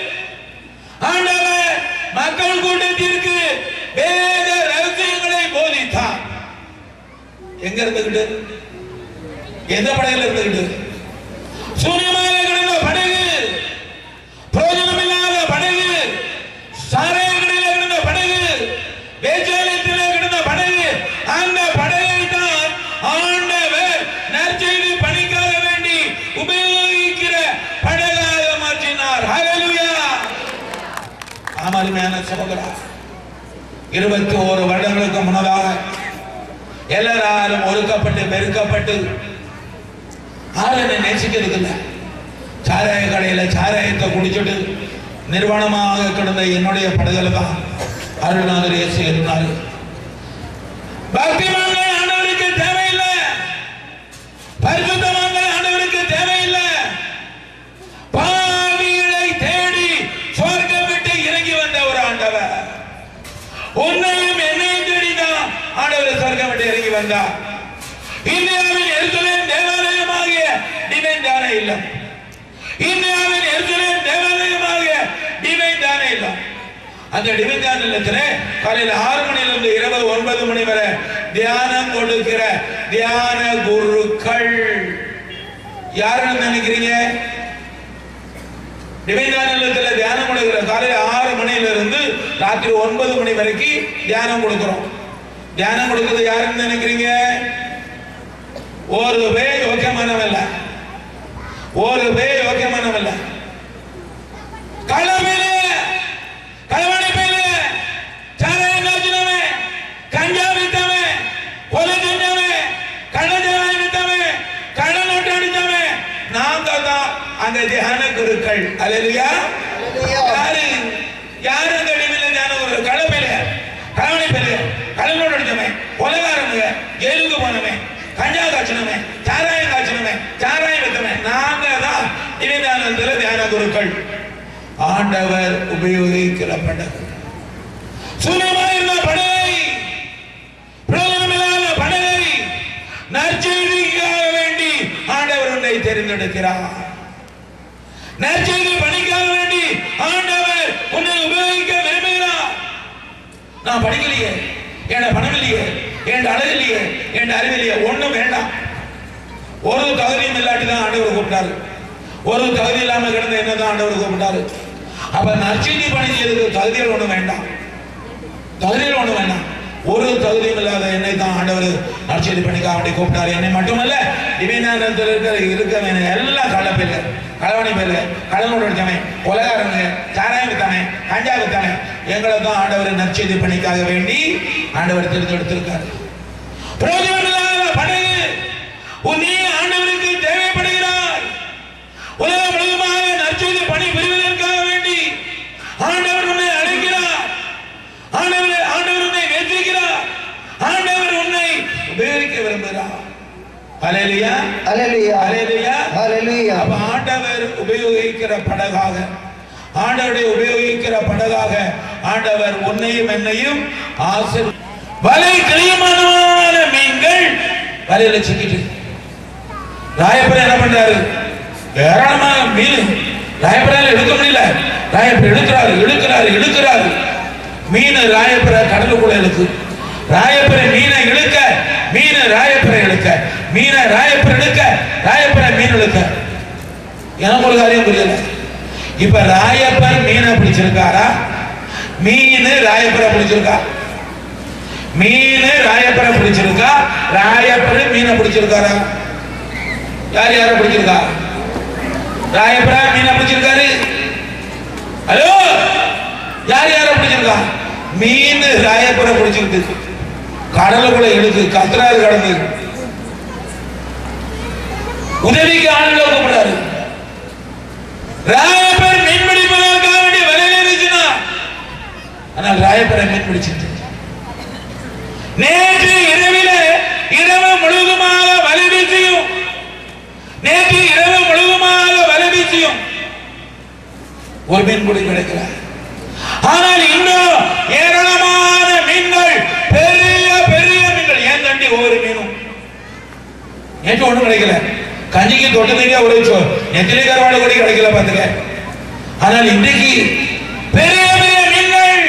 A: ஆண்டவர் மக்கள் கூட்டத்திற்கு வேத ரகசியங்களை போதித்தார் எங்க இருந்துகிட்டு எந்த படையில இருந்துகிட்டு சூரியமாக கிடந்த படகு பிரயோஜனமில்லாத படகு சாரைகளில் கிடந்த படகு வேச்சாலயத்தில் கிடந்த படகு அந்த படகை தான் ஆண்டவர் நற்செய்தி பணிக்காக வேண்டி உபயோகிக்கிற படகாக மாற்றினார் ஹalleluya அருமையான சகோதரா இருபத்தி ஓரு வருடங்களுக்கு முன்னதாக எல்லாராலும் ஒதுக்கப்பட்டு பெருக்கப்பட்டு ஆளனை நேசிக்கிறது இல்லை சாராய கடையில சாராயத்தை குடிச்சிட்டு நிர்வாணமாக கிடந்த என்னுடைய படகுல தான் அருள்நாதர் இயேசு இருந்தார் பக்திமான்கள் ஆண்டவருக்கு தேவையில்லை பரிசுத்தமான்கள் ஆண்டவருக்கு தேவையில்லை பாவிகளை தேடி சொர்க்கம் விட்டு இறங்கி வந்த ஒரு ஆண்டவர் உன்னையும் என்னையும் தேடிதான் ஆண்டவர் சொர்க்கம் விட்டு இறங்கி வந்தார் இந்தியாவின் எருசலேம் தேவாலயமாகிய டிவைன் தானே இல்லம் இந்தியாவின் எருசலேம் தேவாலயமாகிய டிவைன் தானே இல்லம் அந்த டிவைன் தான இல்லத்துல காலையில ஆறு மணியிலிருந்து இரவு ஒன்பது மணி வரை தியானம் கொடுக்கிற தியான குருக்கள் யாருன்னு நினைக்கிறீங்க நிவேதானத்தில் தியானம் கொடுக்கிற காலையில ஆறு மணியில இருந்து ராத்திரி ஒன்பது மணி வரைக்கும் தியானம் கொடுக்கிறோம் தியானம் கொடுக்கிறது யாருன்னு நினைக்கிறீங்க ஒரு பே யோக்கியமானவல்ல ஒரு பே யோக்கியமானவல்ல களவிலே களவணைப்பிலே சாராயம் காய்ச்சினவன் கஞ்சா வித்தவன் கொலை செஞ்சவன் கள்ளச்சாராயம் வித்தவன் கள்ள நோட்டு அடிச்சவன் நாங்க தான் அந்த தியான குருக்கள் அல்லையா யாரு யாரு அந்த டிவில தியான குரு களப்பில களவணைப்பில கள்ளநோட்டு அடிச்சவன் கொலைகாரனுங்க ஜெயிலுக்கு போனவன் கஞ்சா காய்ச்சினவன் சாராயம் காய்ச்சினவன் சாராயம் வித்தவன் நாங்க தான் தியான தியான குருக்கள் ஆண்டவர் உபயோகிக்கிற படகு சூரியமாயிருந்த படகை பிரயோஜனமில்லாத படகை நற்செய்திக்காக வேண்டி ஆண்டவர் உன்னை தெரிந்தெடுக்கிறார் நற்செய்தி பணிக்காக வேண்டி ஆண்டவர் உன்னை உபயோகிக்க விரும்புகிறார் நான் படிக்கலையே என் பணம் இல்லையே என் அழகு இல்லையே என் அறிவு இல்லையே ஒண்ணும் வேண்டாம் ஒரு தகுதியும் இல்லாட்டி தான் ஆண்டவர் கூப்பிட்டாரு ஒரு தகுதி இல்லாம கிடந்த என்ன தான் ஆண்டவர் கூப்பிட்டாரு அப்ப நற்செய்தி பணி செய்யறதுக்கு தகுதிகள் ஒண்ணும் வேண்டாம் தகுதிகள் ஒண்ணும் வேண்டாம் ஒரு தகுதியும் இல்லாத என்னை தான் ஆண்டவர் நற்செய்தி பணிக்காக வேண்டி கூப்பிட்டாரு என்னை மட்டுமல்ல இவைநாதத்தில் இருக்கிற இருக்க வேணும் எல்லாம் கள்ளப்பில்லை களவணி பேரு கடலோடு அடித்தவன் கொலகாரங்க சாராயம் வித்தவன் கஞ்சா வித்தவன் எங்களை தான் ஆண்டவர் நற்செய்தி பணிக்காக வேண்டி ஆண்டவர் தேர்ந்தெடுத்திருக்காரு பிரயோஜனம் இல்லாத படகு உன் நீ ஆண்டவருக்கு தேவைப்படுகிறாய் விரும்புகிறார் ஹalleluya
B: ஹalleluya
A: ஹalleluya
B: ஹalleluya
A: அப்ப ஆண்டவர் உபயோகிக்கிற படகாக ஆண்டவரை உபயோகிக்கிற படகாக ஆண்டவர் உன்னையும் என்னையும் ஆசிர் வலை கிளியமான மீன்கள் வலையில சிக்கிட்டு ராயப்பர் என்ன பண்றாரு ஏராளமான மீன் ராயப்பரால் எடுக்க முடியல ராயப்பர் எடுக்கிறாரு எடுக்கிறாரு எடுக்கிறாரு மீன் ராயப்பரை கடலுக்குள்ள இழுக்கு ராயப்பரை மீனை இழுக்க மீன் ராயப்பரை இழுக்க மீனை ராயப்பர் இழுக்க ராயப்பரை மீன் இழுக்க எனக்கு ஒரு காரியம் புரியல இப்ப ராயப்பர் மீனை பிடிச்சிருக்காரா மீன் ராயப்பரை பிடிச்சிருக்கா மீன் ராயப்பரை பிடிச்சிருக்கா ராயப்பர் மீனை பிடிச்சிருக்காரா யார் யாரை பிடிச்சிருக்கா ராயப்பரா மீனை பிடிச்சிருக்காரு ஹலோ யார் யாரை பிடிச்சிருக்கா மீன் ராயப்பரை பிடிச்சிருக்கு கடலுக்குள்ள இழுக்கு கத்துறாரு கடந்து உதவிக்கு ஆளுநர் கூப்பிடுறாரு ராயப்பர் மீன் பிடிப்பதற்காக வேண்டிய வலையில இருந்துச்சுன்னா ஆனால் ராயப்பரை மீன் பிடிச்சிட்டு நேற்று இரவில இரவு முழுவதுமாக வலை வீசியும் நேற்று இரவு முழுவதுமாக வலை வீசியும் ஒரு மீன் கூட கிடைக்கல ஆனால் இன்னும் ஏராளமான மீன்கள் பெரிய பெரிய மீன்கள் ஏன் தண்டி ஒவ்வொரு மீனும் நேற்று ஒண்ணும் கிடைக்கல கஞ்சிக்கு தொட்டு தண்ணியா ஒரு சோ- நெத்திலி கருவாடு கூட கிடைக்கல பாத்துக்க ஆனால் இன்றைக்கு பெரிய பெரிய மீன்கள்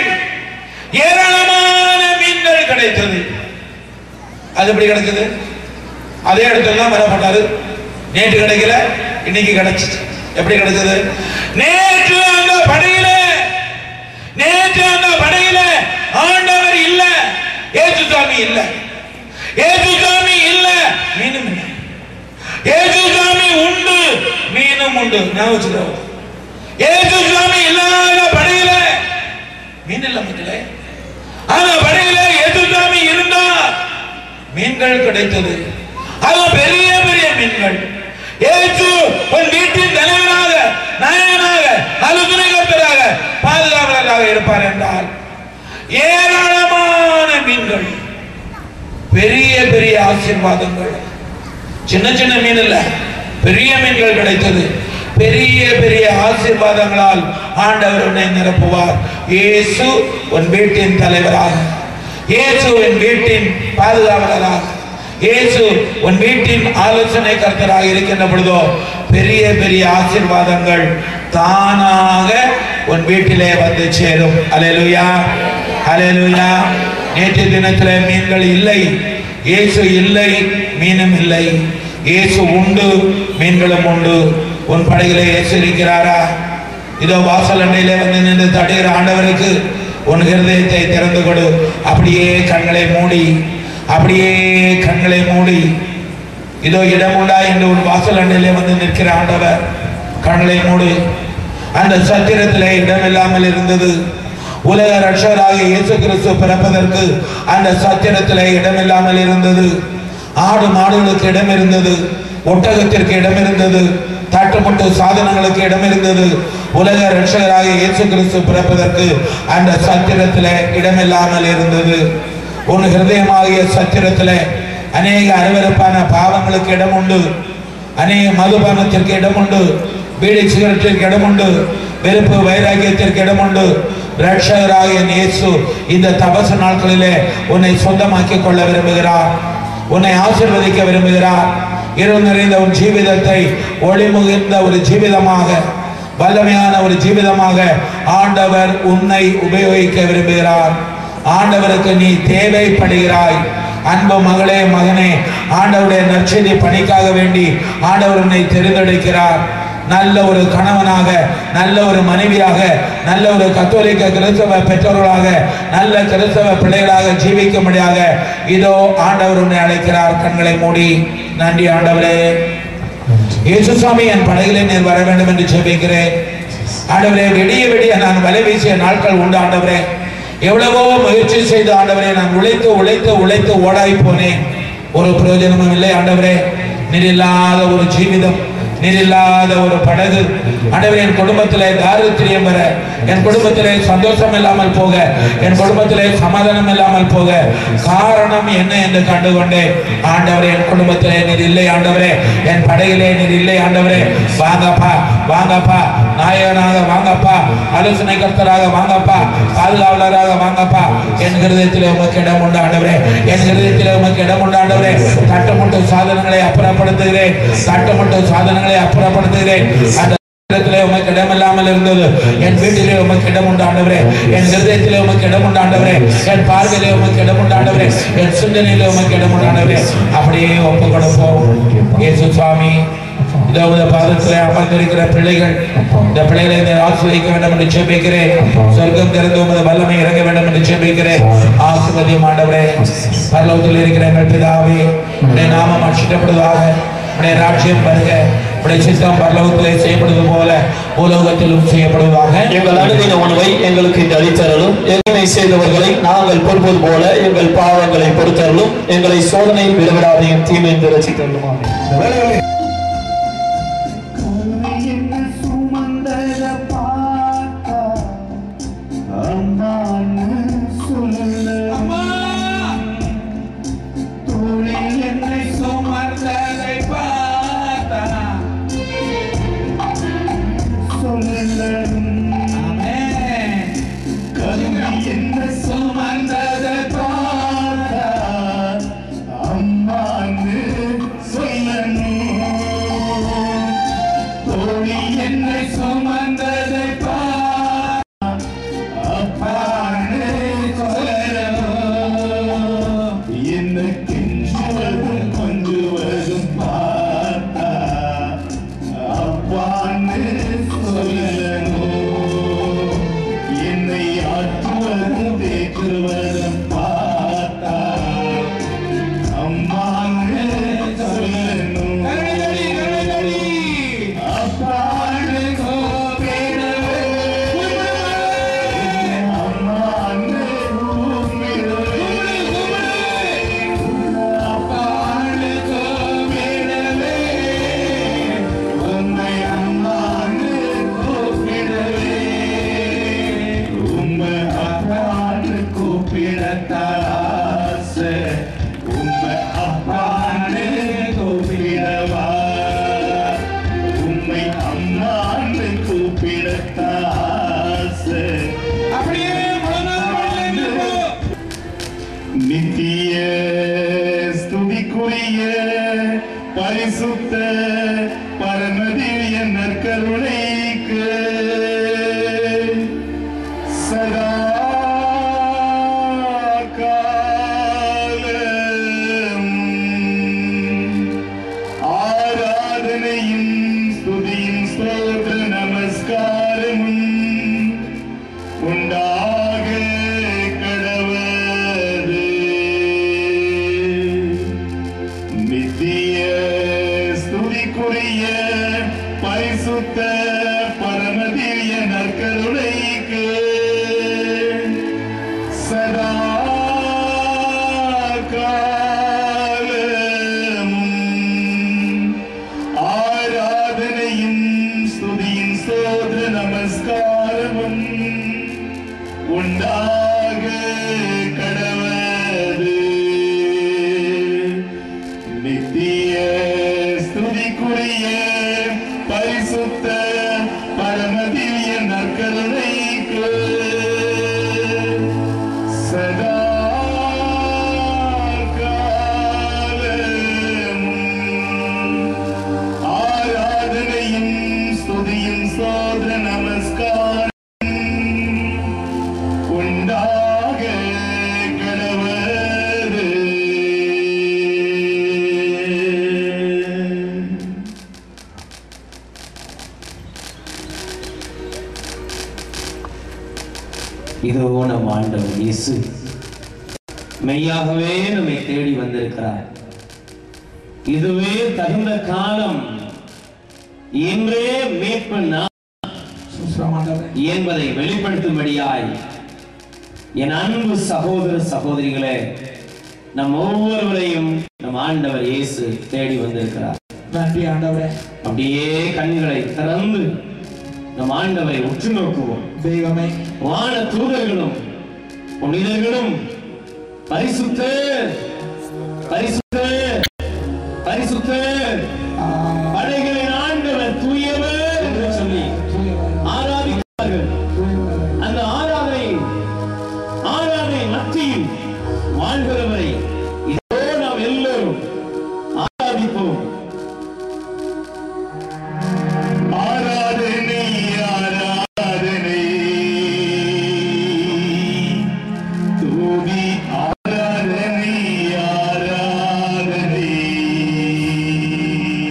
A: ஏராளமான மீன்கள் கிடைத்தது அது எப்படி கிடைச்சது அதே இடத்துல தான் வரப்பட்டாரு நேற்று கிடைக்கல இன்னைக்கு கிடைச்சிச்சு எப்படி கிடைச்சது நேற்று அந்த படையில நேற்று அந்த படையில ஆண்டவர் இல்ல ஏசுசாமி இல்ல ஏசுசாமி இல்ல மீனும் இல்லை ஏசுசாமி உண்டு மீனும் உண்டு ஞாபகம் வச்சுக்கோ ஏசுசாமி இல்லாத படையில மீன் இல்ல மக்களே அந்த படையில ஏசுசாமி இருந்தா மீன்கள் கிடைத்தது அது பெரிய பெரிய மீன்கள் ஏசு உன் வீட்டின் தலைவராக நாயகனாக அலுவலக கர்த்தராக பாதுகாவலராக இருப்பார் என்றால் ஏராளமான மீன்கள் பெரிய பெரிய ஆசீர்வாதங்கள் சின்ன சின்ன மீன் இல்ல பெரிய மீன்கள் கிடைத்தது பெரிய பெரிய ஆசீர்வாதங்களால் ஆண்டவர் உன்னை நிரப்புவார் இயேசு உன் வீட்டின் தலைவராக இயேசு உன் வீட்டின் பாதுகாவலராக இயேசு உன் வீட்டின் ஆலோசனை கர்த்தராக இருக்கின்ற பொழுதோ பெரிய பெரிய ஆசீர்வாதங்கள் தானாக உன் வீட்டிலே வந்து சேரும் அலையலுயா அலையலுயா நேற்று தினத்திலே மீன்கள் இல்லை இயேசு இல்லை மீனும் இல்லை இயேசு உண்டு மீன்களும் உண்டு உன் படையிலே இயேசு இருக்கிறாரா இதோ வாசல் அண்டையிலே வந்து நின்று தடுகிற ஆண்டவருக்கு உன் ஹிருதயத்தை திறந்து கொடு அப்படியே கண்களை மூடி அப்படியே கண்களை மூடி இதோ இடம் உண்டா என்று உன் வாசல் அண்டையிலே வந்து நிற்கிற ஆண்டவர் கண்களை மூடு அந்த சத்திரத்திலே இடம் இல்லாமல் இருந்தது உலக ரட்சகராக இயேசு கிறிஸ்து பிறப்பதற்கு அந்த சத்திரத்திலே இடம் இல்லாமல் இருந்தது ஆடு மாடுகளுக்கு இடம் இருந்தது ஒட்டகத்திற்கு இடம் இருந்தது தட்டுமுட்டு சாதனங்களுக்கு இடம் இருந்தது உலக ரட்சகராக இயேசு கிறிஸ்து பிறப்பதற்கு அந்த சத்திரத்திலே இடமில்லாமல் இருந்தது உன் ஹிருதயமாகிய சத்திரத்திலே அநேக அருவருப்பான பாவங்களுக்கு இடம் உண்டு அநேக மதுபானத்திற்கு இடம் உண்டு பீடி சிகரெட்டிற்கு இடம் உண்டு வெறுப்பு வைராகியத்திற்கு இடம் உண்டு ரட்சகராகிய இயேசு இந்த தபசு நாட்களிலே உன்னை சொந்தமாக்கிக் கொள்ள விரும்புகிறார் உன்னை ஆசீர்வதிக்க விரும்புகிறார் இருள் நிறைந்த உன் ஜீவிதத்தை ஒளிமுகிர்ந்த ஒரு ஜீவிதமாக வல்லமையான ஒரு ஜீவிதமாக ஆண்டவர் உன்னை உபயோகிக்க விரும்புகிறார் ஆண்டவருக்கு நீ தேவைப்படுகிறாய் அன்பு மகளே மகனே ஆண்டவருடைய நற்செய்தி பணிக்காக வேண்டி ஆண்டவர் உன்னை தெரிந்தெடுக்கிறார் நல்ல ஒரு கணவனாக நல்ல ஒரு மனைவியாக நல்ல ஒரு கத்தோலிக்க கிறிஸ்தவ பெற்றோர்களாக நல்ல கிறிஸ்தவ பிள்ளைகளாக ஜீவிக்கும்படியாக இதோ ஆண்டவர் உன்னை அழைக்கிறார் கண்களை மூடி நன்றி ஆண்டவரே இயேசுசாமி என் படகிலே நீர் வர வேண்டும் என்று ஜெபிக்கிறேன் ஆண்டவரே விடிய விடிய நான் வலை வீசிய நாட்கள் உண்டு ஆண்டவரே எவ்வளவோ முயற்சி செய்து ஆண்டவரே நான் உழைத்து உழைத்து உழைத்து ஓடாய் போனேன் ஒரு பிரயோஜனமும் இல்லை ஆண்டவரே நீர் இல்லாத ஒரு ஜீவிதம் நீர் இல்லாத ஒரு படகு ஆண்டவரே என் குடும்பத்திலே தாரித்திரியம் வர என் குடும்பத்திலே சந்தோஷம் இல்லாமல் போக என் குடும்பத்திலே சமாதானம் இல்லாமல் போக காரணம் என்ன என்று கண்டுகொண்டேன் ஆண்டவரே என் குடும்பத்திலே நீர் இல்லை ஆண்டவரே என் படகிலே நீர் இல்லை ஆண்டவரே வாங்கப்பா வாங்கப்பா நாயகனாக வாங்கப்பா ஆலோசனை கர்த்தராக வாங்கப்பா பாதுகாவலராக வாங்கப்பா என் கிருதயத்திலே உமக்கு இடம் உண்டு ஆண்டவரே என் கிருதயத்திலே உமக்கு இடம் உண்டு ஆண்டவரே தட்டுமுட்டு சாதனங்களை அப்புறப்படுத்துகிறேன் தட்டுமுட்டு சாதனங்களை அப்புறப்படுத்துகிறேன் அந்த இடத்திலே உமக்கு இடம் இல்லாமல் இருந்தது என் வீட்டிலே உமக்கு இடம் உண்டு ஆண்டவரே என் ஹிருதயத்திலே உமக்கு இடம் உண்டு ஆண்டவரே என் பார்வையிலே உமக்கு இடம் உண்டு ஆண்டவரே என் சிந்தனையிலே உமக்கு இடம் உண்டு ஆண்டவரே அப்படியே ஒப்பு கொடுப்போம் இயேசு சுவாமி இதோ இந்த பாதத்திலே அமர்ந்திருக்கிற பிள்ளைகள் இந்த பிள்ளைகளை இந்த ஆசிரியக்க வேண்டும் என்று ஜெபிக்கிறேன் சொர்க்கம் திறந்து உமது வல்லமை இறங்க வேண்டும் என்று ஜெபிக்கிறேன் ஆசிர்வதியும் ஆண்டவரே பரலோகத்தில் இருக்கிற எங்கள் பிதாவே உடைய நாமம் அச்சிட்டப்படுவதாக உடைய ராஜ்யம் வருக உடைய சித்தம் பரலோகத்திலே செய்யப்படுவது போல பூலோகத்திலும் செய்யப்படுவதாக
B: எங்கள் அனுதின உணவை எங்களுக்கு இன்று அளித்தரலும் எங்களை செய்தவர்களை நாங்கள் பொறுப்பது போல எங்கள் பாவங்களை பொறுத்தரலும் எங்களை சோதனையில் விடவிடாதையும் தீமை ரசித்தரலும்
A: என்னை சுமந்ததை பார்த்தா என்ன சுமந்ததை பார்த்தா தோழி என்னை சுமந்ததை பார்ப்பான்னு சொல்லணும்
C: என்னை ஆற்றுவதும் தேற்றுவதும் பார்த்தா அம்மான்னு சொல்லணும்
A: கரடி, கரடி, கரடி.
C: அப்பான்னு கூப்பிடவே அம்மான்னு கூப்பிடவே அப்பான்னு கூப்பிடவே உன்னை அம்மான்னு கூப்பிடவே உம்மை அப்பான்னு கூப்பிடத்தாசை உம்மை அப்பான்னு கூப்பிடவா உம்மை அம்மான்னு கூப்பிடத்தாசை
A: அப்படியே முழங்கால் படியிலே நிற்போம்.
C: நித்திய ஸ்துதிக்குரிய பரிசுத்த பரமதிவிய நற்கருணைக்கு சதா காலம் ஆராதனையும் ஸ்துதியும் ஸ்தோத்திர நமஸ்காரமும் உண்டாக கடவது நித்திய ஸ்துதிக்குரிய பரிசுத்த பரமதிவிய நற்கருணைக்கு சதா காலமும் ஆராதனையும் ஸ்துதியும் சோதர நமஸ்காரமும் உண்டாக கடவது நித்திய ஸ்துதிக்குரிய பரிசுத்த பரமதிவிய நற்கருணைக்கு சதா காலமும் ஆராதனையும் ஸ்துதியும் சோதர நமஸ்காரம் உண்டாக கடவது
E: இதோ நம் ஆண்டவர் இயேசு மெய்யாகவே நம்மை தேடி வந்திருக்கிறார் இதுவே தகுந்த காலம் இன்றே மீட்பு நாள்
A: சுஸ்ரம் ஆண்டவரே.
E: என்பதை வெளிப்படுத்தும்படியாய் என் அன்பு சகோதர சகோதரிகளே நம் ஒவ்வொருவரையும் நம் ஆண்டவர் இயேசு தேடி வந்திருக்கிறார்
A: நன்றி ஆண்டவரே
E: அப்படியே கண்களை திறந்து நம் ஆண்டவரை உற்று நோக்குவோம்
A: ദൈവമേ
E: வான தூதர்களும் புனிதர்களும் பரிசுத்த பரிசுத்த பரிசுத்த படைகளின் ஆண்டவர் தூயவர் என்று சொல்லி ஆராதிக்கிறார்கள் அந்த ஆராதனை ஆராதனை மத்தியில் வாழ்கிறவரை இதோ நாம் எல்லோரும் ஆராதிப்போம்
C: ஆராதனை ஆராதனை தூவி ஆராதனை ஆராதனை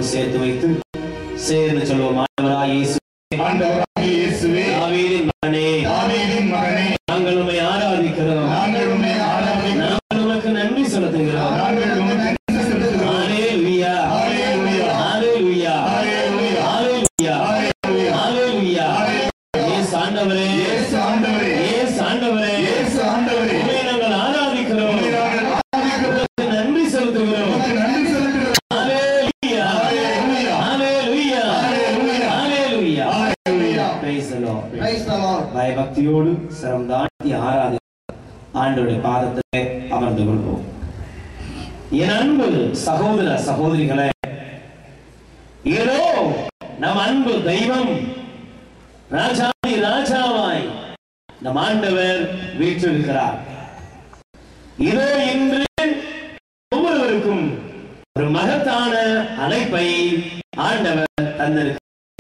E: நம்மோடு சேர்த்து வைத்து சேர்ந்து சொல்வோம் ஆண்டவராய் இயேசு
C: ஆண்டவராகிய இயேசுவே
E: தாவீதின் மகனே
C: தாவீதின் மகனே
E: நாங்கள் உம்மை ஆராதிக்கிறோம்
C: நாங்கள் உம்மை ஆராதிக்கிறோம்
E: நாங்கள் உமக்கு நன்றி செலுத்துகிறோம்
C: நாங்கள் உமக்கு நன்றி செலுத்துகிறோம்
E: ஹalleluya
C: ஹalleluya
E: ஹalleluya
C: ஹalleluya
E: ஹalleluya
C: ஹalleluya
E: ஹalleluya இயேசு ஆண்டவரே
C: இயேசு ஆண்டவரே
E: இயேசு ஆண்டவரே
C: இயேசு ஆண்டவரே
E: உம்மை நாங்கள் ஆராதிக்கிறோம்
C: உம்மை நாங்கள் ஆராதிக்கிறோம்
E: உமக்கு நன்றி செலுத்துகிறோம்
C: உமக்கு நன்றி செலுத்துகிறோம்
E: ஹalleluya
C: ஹalleluya
E: ஹalleluya
C: ஹalleluya
E: ஹalleluya
C: ஹalleluya
E: praise the lord
C: Praise the Lord.
E: பயபக்தியோடு சிரம் தாழ்த்தி ஆராதி ஆண்டோடைய பாதத்திலே அமர்ந்து கொள்வோம் என் அன்பு சகோதர சகோதரிகளே ஏதோ நம் அன்பு தெய்வம் ராஜாதி ராஜாவாய் நம் ஆண்டவர் வீற்றிருக்கிறார் இதோ இன்று ஒவ்வொருவருக்கும் ஒரு மகத்தான அழைப்பை ஆண்டவர் தந்திருக்கிறார்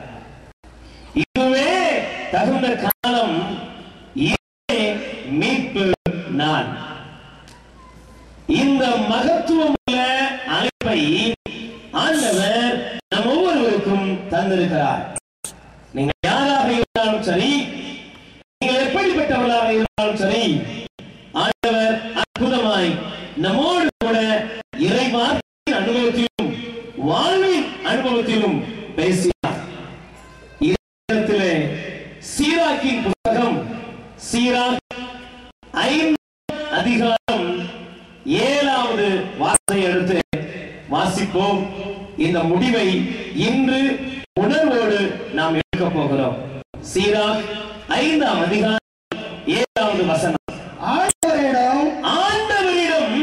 E: இதுவே தகுந்த காலம் இதுவே மீட்பு நான் இந்த மகத்துவமுள்ள அழைப்பை ஆண்டவர் நம் ஒவ்வொருவருக்கும் தந்திருக்கிறார் நீங்கள் யாராக இருந்தாலும் சரி நீங்கள் எப்படிப்பட்டவர்களாக இருந்தாலும் சரி ஆண்டவர் அற்புதமாய் நம்மோடு கூட இறை வார்த்தையின் அனுபவத்திலும் வாழ்வின் அனுபவத்திலும் பேசினார் இடத்திலே சீராக்கின் புத்தகம் சீராக் ஐந்து அதிகாரம் ஏழாவது வார்த்தை எடுத்து வாசிப்போம் இந்த முடிவை இன்று உணர்வோடு நாம் எடுக்க போகிறோம் சீராக் ஐந்தாம் அதிகாரம் ஏழாவது வசனம்
C: ஆண்டவரிடம்
E: ஆண்டவரிடம்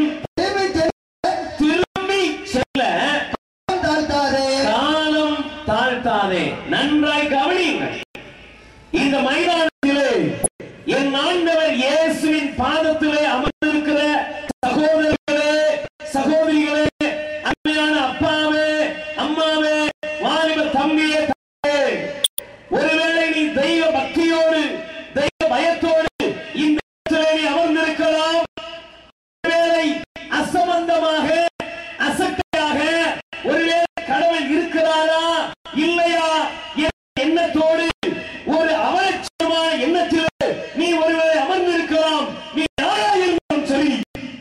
E: திரும்பி செல்ல
C: தாழ்த்தாதே
E: காலம் தாழ்த்தாதே நன்றாய் கவனியுங்கள் இந்த மைதானத்திலே என் ஆண்டவர் இயேசுவின் பாதத்திலே அமர்ந்திருக்கிற சகோதரர்களே சகோதரிகளே அருமையான அப்பாவே அம்மாவே வாலிப தம்பியே தாயே, ஒருவேளை நீ தெய்வ பக்தியோடு தெய்வ பயத்தோடு இந்த இடத்திலே நீ அமர்ந்திருக்கலாம் ஒருவேளை அசம்பந்தமாக அசட்டையாக ஒருவேளை கடவுள் இருக்கிறாரா இல்லையா என்ற எண்ணத்தோடு ஒரு அவலட்சணமான எண்ணத்திலே நீ ஒருவேளை அமர்ந்திருக்கலாம் நீ யாரா இருந்தாலும் சரி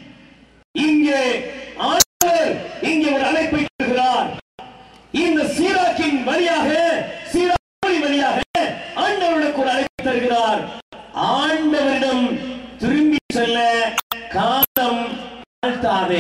E: இங்கே ஆண்டவர் இங்கே ஒரு அழைப்பை தருகிறார் இந்த சீராக்கின் வழியாக சீராக்கின் வழியாக ஆண்டவருக்கு ஒரு அழைப்பு தருகிறார் ஆண்டவரிடம் திரும்பி செல்ல காலம் தாழ்த்தாதே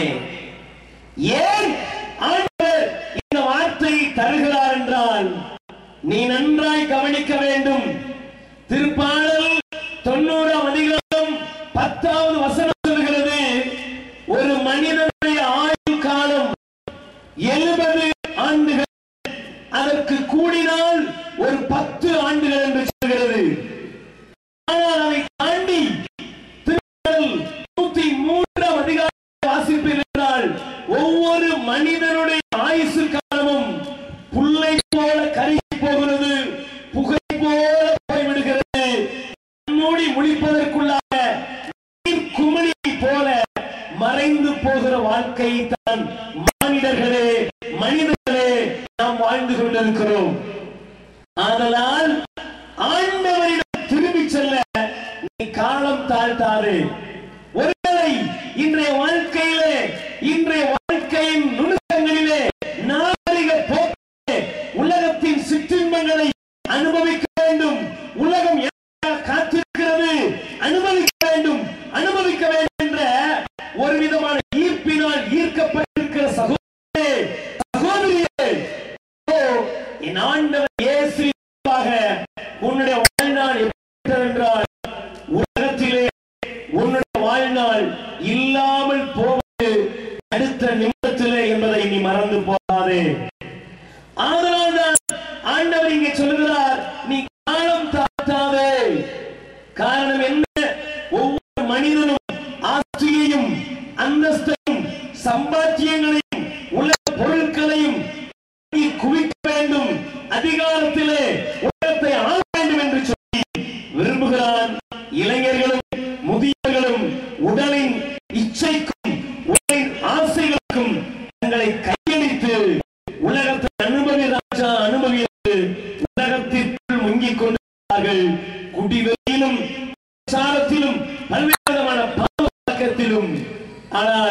E: ஏன் ஆண்டவர் இந்த வார்த்தையை தருகிறார் என்றால் நீ நன்றாய் கவனிக்க வேண்டும் திருப்பாடல் தொண்ணூறாம் அதிகாரம் பத்தாவது வசனம் சொல்கிறது ஒரு மனிதனுடைய ஆயுள் காலம் எழுபது ஆண்டுகள் அதற்கு கூடினால் ஒரு பத்து ஆண்டுகள் என்று சொல்கிறது ஆனால் அதை தாண்டி திருக்குறள் நூத்தி மூன்றாம் அதிகாரம் வாசிப்பீர்கள் என்றால் ஒவ்வொரு மனிதனுடைய ஆயுசு காலமும் புல்லை போல கருகி போகிறது புகை போல போய்விடுகிறது மூடி முடிப்பதற்குள்ளாக நீர் குமிழியை போல மறைந்து போகிற வாழ்க்கை தான் மானிடர்களே மனிதர்களே நாம் வாழ்ந்து கொண்டிருக்கிறோம் ஆதலால் ஆண்டவரிடம் திரும்பி செல்ல நீ காலம் தாழ்த்தாரு ஒருவேளை இன்றைய வாழ்க்கையிலே இன்றைய வாழ்க்கையின் நுணுக்கங்களிலே நாகரிக போக்கிலே உலகத்தின் சிற்றின்பங்களை அனுபவிக்க வேண்டும் உலகம் எனக்காக காத்திருக்கிறது அனுபவிக்க வேண்டும் அனுபவிக்க வேண்டும் என்ற ஒரு விதமான ஈர்ப்பினால் ஈர்க்கப்பட்டிருக்கிற சகோதரே சகோதரியே ஓ, என் ஆண்டவர் இயேசு முன்பாக உன்னுடைய வாழ்நாள் எப்படி என்றால் உலகத்திலே உன்னுடைய வாழ்நாள் இல்லாமல் போவது அடுத்த நிமிடத்திலே என்பதை நீ மறந்து போகாதே ஆதலால்தான் ஆண்டவர் இங்கே சொல்லுகிறார் நீ காலம் தாழ்த்தாதே காரணம் என்ன ஒவ்வொரு மனிதனும் ஆஸ்தியையும் அந்தஸ்தையும் சம்பாத்தியங்களையும் உலக பொருட்களையும் நீ குவிக்க வேண்டும் அதிகாரத்திலே உலகத்தை ஆள வேண்டும் என்று சொல்லி விரும்புகிறான் இளைஞர்களும் முதியவர்களும் உடலின் இச்சைக்கும் உடலின் ஆசைகளுக்கும்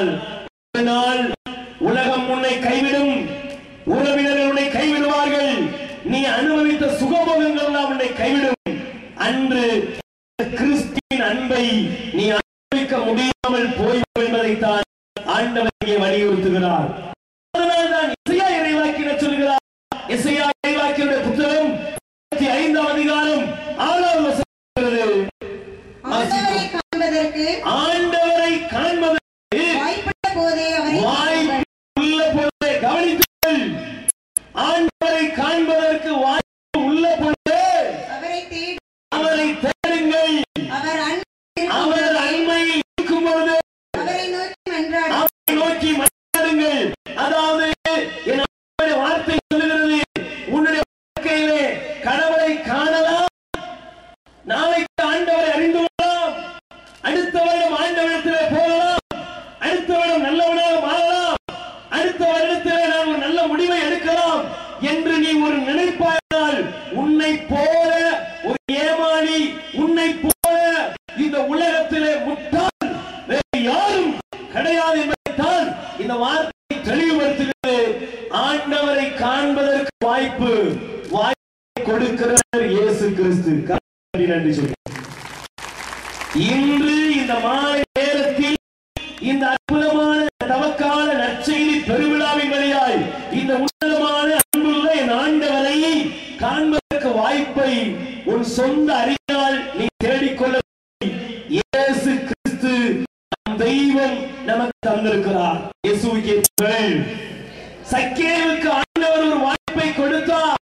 E: ஆனால் ஒரு நாள் உலகம் உன்னை கைவிடும் உறவினர்கள் உன்னை கைவிடுவார்கள் நீ அனுபவித்த சுகபோகங்கள் எல்லாம் உன்னை கைவிடும் அன்று கிறிஸ்துவின் அன்பை நீ அனுபவிக்க முடியாமல் போய்விடும் என்பதைத்தான் ஆண்டவர் இங்கே வலியுறுத்துகிறார் அதனால்தான் இசையா இறைவாக்கினர் சொல்கிறார் இசையா இறைவாக்கினுடைய புத்தகம் இருபத்தி ஐந்தாம் அதிகாரம் ஆறாவது வசனம் சொல்கிறது.
D: ஆண்டவரை காண்பதற்கு
E: ஆண்டவரை காண்பதற்கு
D: வாய்ப்பட்ட போதே அவரை
E: வாய்ப்பு உள்ள பொழுதே கவனித்துங்கள் ஆண்டவரை காண்பதற்கு வாய்ப்பு உள்ள பொழுதே
D: அவரை தேடி
E: அவரை தேடுங்கள்
D: அவர் அன்பு
E: அவர் அண்மை இருக்கும் பொழுது
D: அவரை நோக்கி மன்றாடு
E: அவரை நோக்கி மன்றாடுங்கள் அதாவது என் ஆண்டவருடைய வார்த்தை சொல்லுகிறது உன்னுடைய வாழ்க்கையிலே கடவுளை காணலாம் நாளைக்கு ஆண்டவரை அறிந்து கொள்ளலாம் அடுத்த வருடம் ஆண்டவரிடத்திலே போகலாம் அடுத்த வருடம் நல்லவனாக மாறலாம் அடுத்த வருடத்திலே நான் ஒரு நல்ல முடிவை எடுக்கலாம் என்று நீ ஒரு நினைப்பாயால் உன்னை போல ஒரு ஏமாளி உன்னை போல இந்த உலகத்திலே முட்டாள் வேறு யாரும் கிடையாது என்பதைத்தான் இந்த வார்த்தை தெளிவுபடுத்துகிறது ஆண்டவரை காண்பதற்கு வாய்ப்பு வாய்ப்பை கொடுக்கிறவர் இயேசு கிறிஸ்து கர்த்தருக்கு நன்றி சொல்லி இன்று இந்த மாலை நேரத்தில் இந்த அற்புதமான தவக்கால நற்செய்தி பெருவிழாவின் வழியாய் இந்த உன்னதமான அன்புள்ள என் ஆண்டவரை காண்பதற்கு வாய்ப்பை உன் சொந்த அறிவினால் நீ தேடிக்கொள்ள இயேசு கிறிஸ்து நம் தெய்வம் நமக்கு தந்திருக்கிறார் இயேசுவுக்கு புகழ். சக்கேவுக்கு ஆண்டவர் ஒரு வாய்ப்பை கொடுத்தார்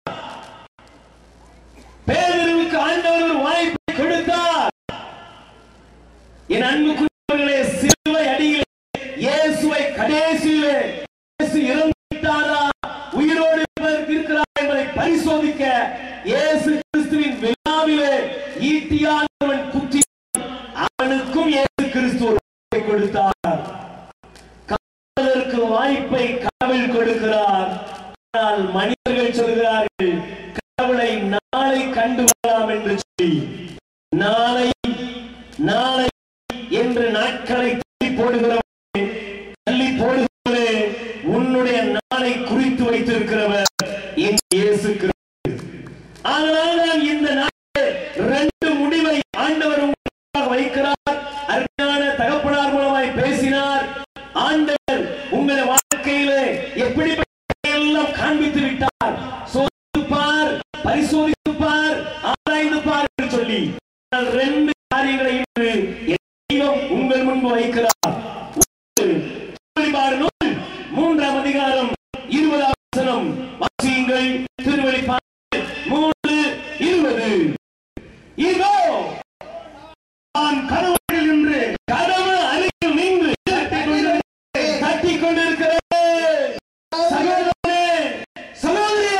E: பேதருவுக்கு ஆண்டவர் ஒரு வாய்ப்பை கொடுத்தார் என் அன்புக்குரியவர்களே சிலுவை அடியிலே இயேசுவை கடைசியிலே இயேசு இறந்து விட்டாரா உயிரோடு இருப்பதற்கு இருக்கிறார் என்பதை பரிசோதிக்க இயேசு கிறிஸ்துவின் விழாவிலே ஈட்டியால் அவன் குத்தி அவனுக்கும் இயேசு கிறிஸ்து ஒரு வாய்ப்பை கொடுத்தார் காண்பதற்கு வாய்ப்பை கடவுள் கொடுக்கிறார் ஆனால் மனிதர்கள் சொல்கிறார்கள் கடவுளை நாளை கண்டு வரலாம் என்று சொல்லி நாளை நாளை என்று நாட்களை தள்ளி போடுகிறவனே தள்ளி போடுகிறவனே உன்னுடைய நாளை குறித்து வைத்திருக்கிறவர் என் இயேசு கிறிஸ்து அதனால் நான் இந்த நாளில் ரெண்டு முடிவை ஆண்டவர் உங்களுக்காக வைக்கிறார் அருமையான தகப்பனார் மூலமாய் பேசினார் ஆண்டவர் உங்களை வாழ்க்கையிலே எப்படி எல்லாம் காண்பித்து விட்டார் சோதித்து பார் பரிசோதித்து பார் ஆராய்ந்து பார் என்று சொல்லி ஆனால் ரெண்டு காரியங்களை இன்று என் தெய்வம் உங்கள் முன்பு வைக்கிறார் ஒன்று, திருவெளிப்பாடு நூல் மூன்றாம் அதிகாரம் இருபதாம் வசனம் வாசியுங்கள் திருவெளிப்பாடு மூன்று இருபது இதோ நான் கதவுகளில் நின்று கதவு அருகில் நின்று தட்டிக் கொண்டிருக்கிறேன். தட்டிக் கொண்டிருக்கிறேன் சகோதரனே சகோதரியே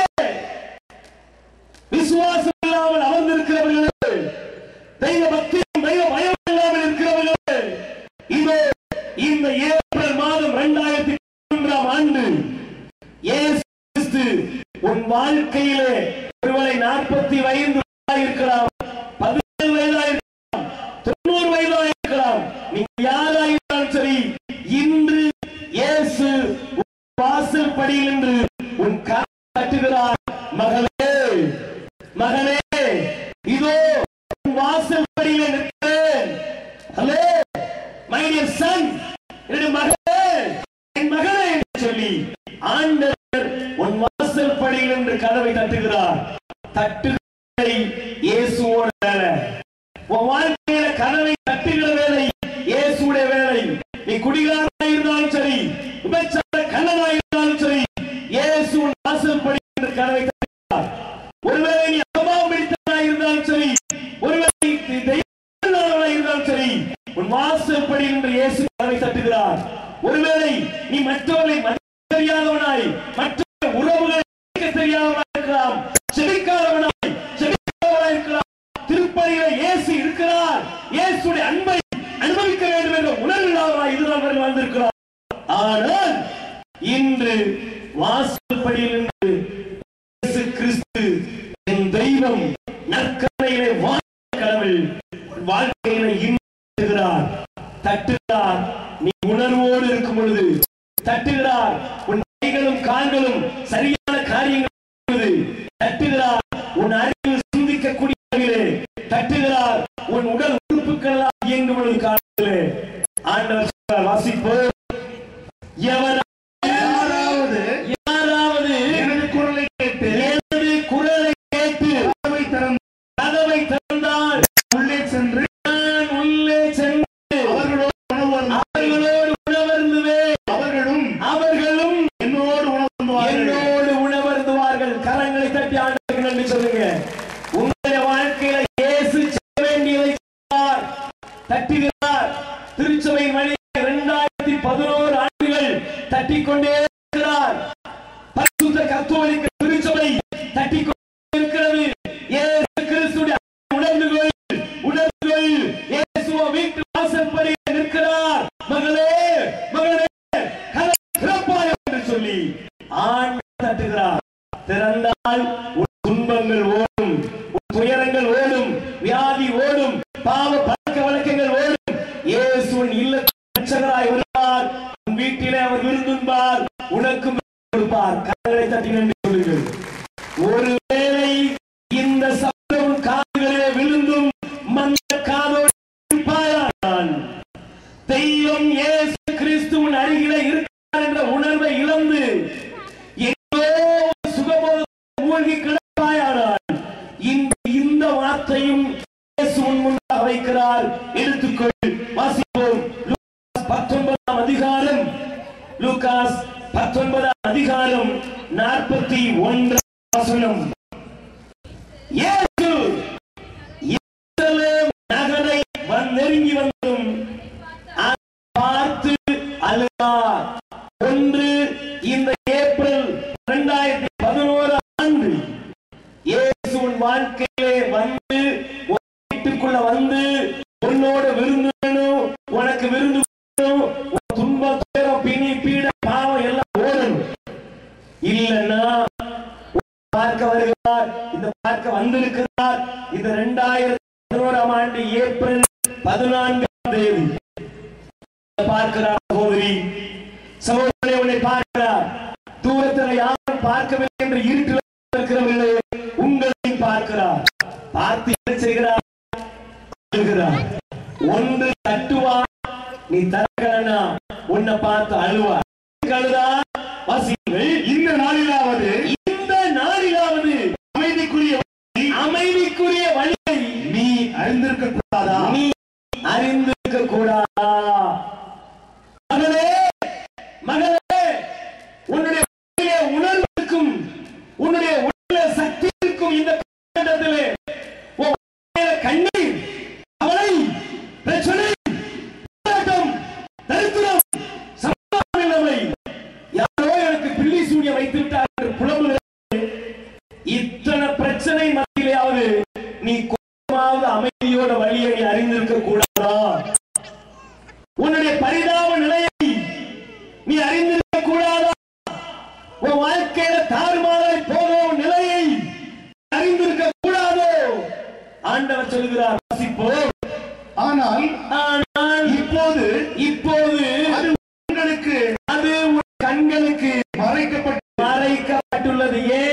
E: விசுவாசம் இல்லாமல் அமர்ந்திருக்கிறவர்களே தெய்வ பக்தியும் தெய்வ பயம் இல்லாமல் இருக்கிறவர்களே இதோ இந்த ஏப்ரல் மாதம் இரண்டாயிரத்தி மூன்றாம் ஆண்டு இயேசு கிறிஸ்து உன் வாழ்க்கையிலே ஒருவரை நாற்பத்தி ஐந்து வயதாயிருக்கலாம் பதினேழு வயதாயிருக்கலாம் தொண்ணூறு வயதாயிருக்கலாம் நீங்க யாராயிருந்தாலும் சரி இன்று இயேசு உன் வாசல் படியில் நின்று உன் கால் தட்டுகிறார் மகளே மகனே இதோ உன் வாசல் படியில் நிற்கிறேன் ஹலோ மை டியர் சன் என்னுடைய மகளே என் மகளே என்று சொல்லி ஆண்டவர் உன் வாசல் படியில் நின்று கதவை தட்டுகிறார் தட்டுகிறதை இயேசுவோட வேலை உன் வாழ்க்கையில கதவை தட்டுகிற வேலை இயேசுடைய வேலை நீ குடிகாரனாக இருந்தாலும் சரி விபச்சார கண்ணனாக இருந்தாலும் சரி இயேசு உன் வாசல் படி என்று கதவை தட்டுகிறார் ஒருவேளை நீ அபாவம் பிடித்தவனாக இருந்தாலும் சரி ஒருவேளை நீ தெய்வமானவனாக இருந்தாலும் சரி உன் வாசல் படி என்று இயேசு கதவை தட்டுகிறார் ஒருவேளை நீ மற்றவர்களை மதிக்க தெரியாதவனாய் மற்ற உறவுகளை மதிக்க தெரியாதவனாய் இருக்கலாம் செபிக்காதவனாய் செபிக்காதவனாய் இருக்கலாம் திருப்பதியில இயேசு இருக்கிறார் இயேசுடைய அன்பை அனுபவிக்க வேண்டும் என்ற உணர்வில்லாதவனாய் இதுநாள் வரை வாழ்ந்திருக்கிறார் ஆனால் இன்று வாசல்படியில் நின்று இயேசு கிறிஸ்து என் தெய்வம் நற்கரையிலே வாழ்ந்த கடவுள் வாழ்க்கையில இன்றார் தட்டுகிறார் நீ உணர்வோடு இருக்கும் தட்டுகிறார் உன் கைகளும் கால்களும் சரியான காரியங்கள் செய்வது. தட்டுகிறார் உன் அறிவு சிந்திக்கக்கூடிய அளவிலே தட்டுகிறார் உன் உடல் உறுப்புகள் எல்லாம் இயங்கும் பொழுது காலத்திலே ஆண்டவர் சொல்றார், வாசிப்போம் எவராவது
C: யாராவது
E: யாராவது
C: எனது குரலை கேட்டு
E: எனது குரலை கேட்டு
C: கதவை திறந்து
E: கதவை திறந்தால்
C: உள்ளே சென்று
E: நான் உள்ளே சென்று
C: அவர்களோடு உணவு அருந்த-
E: அவர்களோடு உணவருந்துவேன்
C: அவர்களும்
E: அவர்களும்
C: என்னோடு உணவு அருந்துவார்கள்.
E: என்னோடு உணவருந்துவார்கள் கரங்களை தட்டி ஆண்டவருக்கு நன்றி சொல்லுங்க உங்களுடைய வாழ்க்கையில இயேசு செய்ய வேண்டியதை செய்தார். தட்டுகிறார் திருச்சபை வழி இரண்டாயிரத்தி பதினோரு ஆண்டுகள் தட்டிக்கொண்டே இருக்கிறார் பரிசுத்த கத்தோலிக்க திருச்சபை தட்டிக்கொண்டே இருக்கிறது இயேசு கிறிஸ்துடைய உணர்ந்து கொள் உணர்ந்து கொள் இயேசுவ வீட்டு வாசற்படி நிற்கிறார் மகளே மகளே கதவை திறப்பாய் என்று சொல்லி ஆண் தட்டுகிறார் திறந்தால் உன் துன்பங்கள் ஓடும் உன் துயரங்கள் ஓடும் வியாதி ஓடும் பாவ பழக்க வழக்கங்கள் ஓடும் இயேசுவின் இல்ல ரட்சகராய் வருவார் உன் வீட்டிலே அவர் விருந்துண்பார் உனக்கும் கொடுப்பார் கரங்களை தட்டி நன்றி சொல்லுங்கள் ஒருவேளை இந்த சப்தம் காதுகளிலே விழுந்தும் மந்த காதோடு இருப்பாயானால் தெய்வம் இயேசு கிறிஸ்துவின் அருகிலே இருக்கிறார் என்ற உணர்வை இழந்து எங்கோ ஒரு சுகபோதத்தில் மூழ்கி கிடப்பாயானால் இந்த இந்த வார்த்தையும் இயேசுவின் முன்பாக வைக்கிறார் எடுத்துக்கொள் வாசிப்போம் லூகாஸ் பத்தொன்பதாம் அதிகாரம் லூகாஸ் பத்தொன்பதாம் அதிகாரம் நாற்பத்தி ஒன்றாம் வசனம் இயேசு எருசலேம் நகரை வந் நெருங்கி வந்தும் அதை பார்த்து அழுதார் ஒன்று இந்த ஏப்ரல் இரண்டாயிரத்தி பதினோரு ஆண்டு இயேசுவின் வாழ்க்கையிலே வந்து உன் வீட்டுக்குள்ள வந்து உன்னோட விருந்து வேணும் உனக்கு விருந்து வேணும் உன் துன்பம் துயரம் பிணி பீட பாவம் எல்லாம் ஓடணும் இல்லைன்னா பார்க்க வருகிறார் இந்த பார்க்க வந்திருக்கிறார் இந்த இரண்டாயிரத்தி பதினோராம் ஆண்டு ஏப்ரல் பதினான்காம் தேதி பார்க்கிறார் சகோதரி சகோதரி உன்னை பார்க்கிறார் தூரத்தில் யாரும் பார்க்கவில்லை என்று இருட்டில் இருக்கிறவர்களே உங்களையும் பார்க்கிறார் பார்த்து என்ன செய்கிறார் அழுகிறார் ஒன்று தட்டுவார் நீ தரக்கலனா உன்னை பார்த்து அழுவார் அழுதா வாசிங்கள்
C: இந்த நாளிலாவது
E: இந்த நாளிலாவது
C: அமைதிக்குரிய வழி
E: அமைதிக்குரிய வழியை
C: நீ அறிந்திருக்க கூடாதா
E: நீ அறிந்திருக்க கூடாதா மகளே மகளே உன்னுடைய உள்ளே உணர்வுக்கும் உன்னுடைய உள்ள சக்திக்கும் இந்த காலகட்டத்திலே உன் உள்ளே கண்ணீர் கவலை பிரச்சனை போராட்டம் தரித்திரம் சமாதானமின்மை யாரோ எனக்கு பில்லி சூனிய வைத்து விட்டார் என்று புலம்புகிறார் இத்தனை பிரச்சனை மத்தியிலேயாவது நீ கொஞ்சமாவது அமைதியோட வழியை நீ அறிந்திருக்க கூடாதா உன்னுடைய பரிதாப நிலையை நீ அறிந்திருக்க கூடாதா உன் வாழ்க்கையில தாறுமாறாய் போகும் நிலையை அறிந்திருக்க கூடாதோ ஆண்டவர் சொல்கிறார் வாசிப்போம்
C: ஆனால்
E: ஆனால்
C: இப்போது
E: இப்போது
C: அது உங்களுக்கு
E: அது உன் கண்களுக்கு
C: மறைக்கப்பட்டு
E: மறைக்கப்பட்டுள்ளது ஏ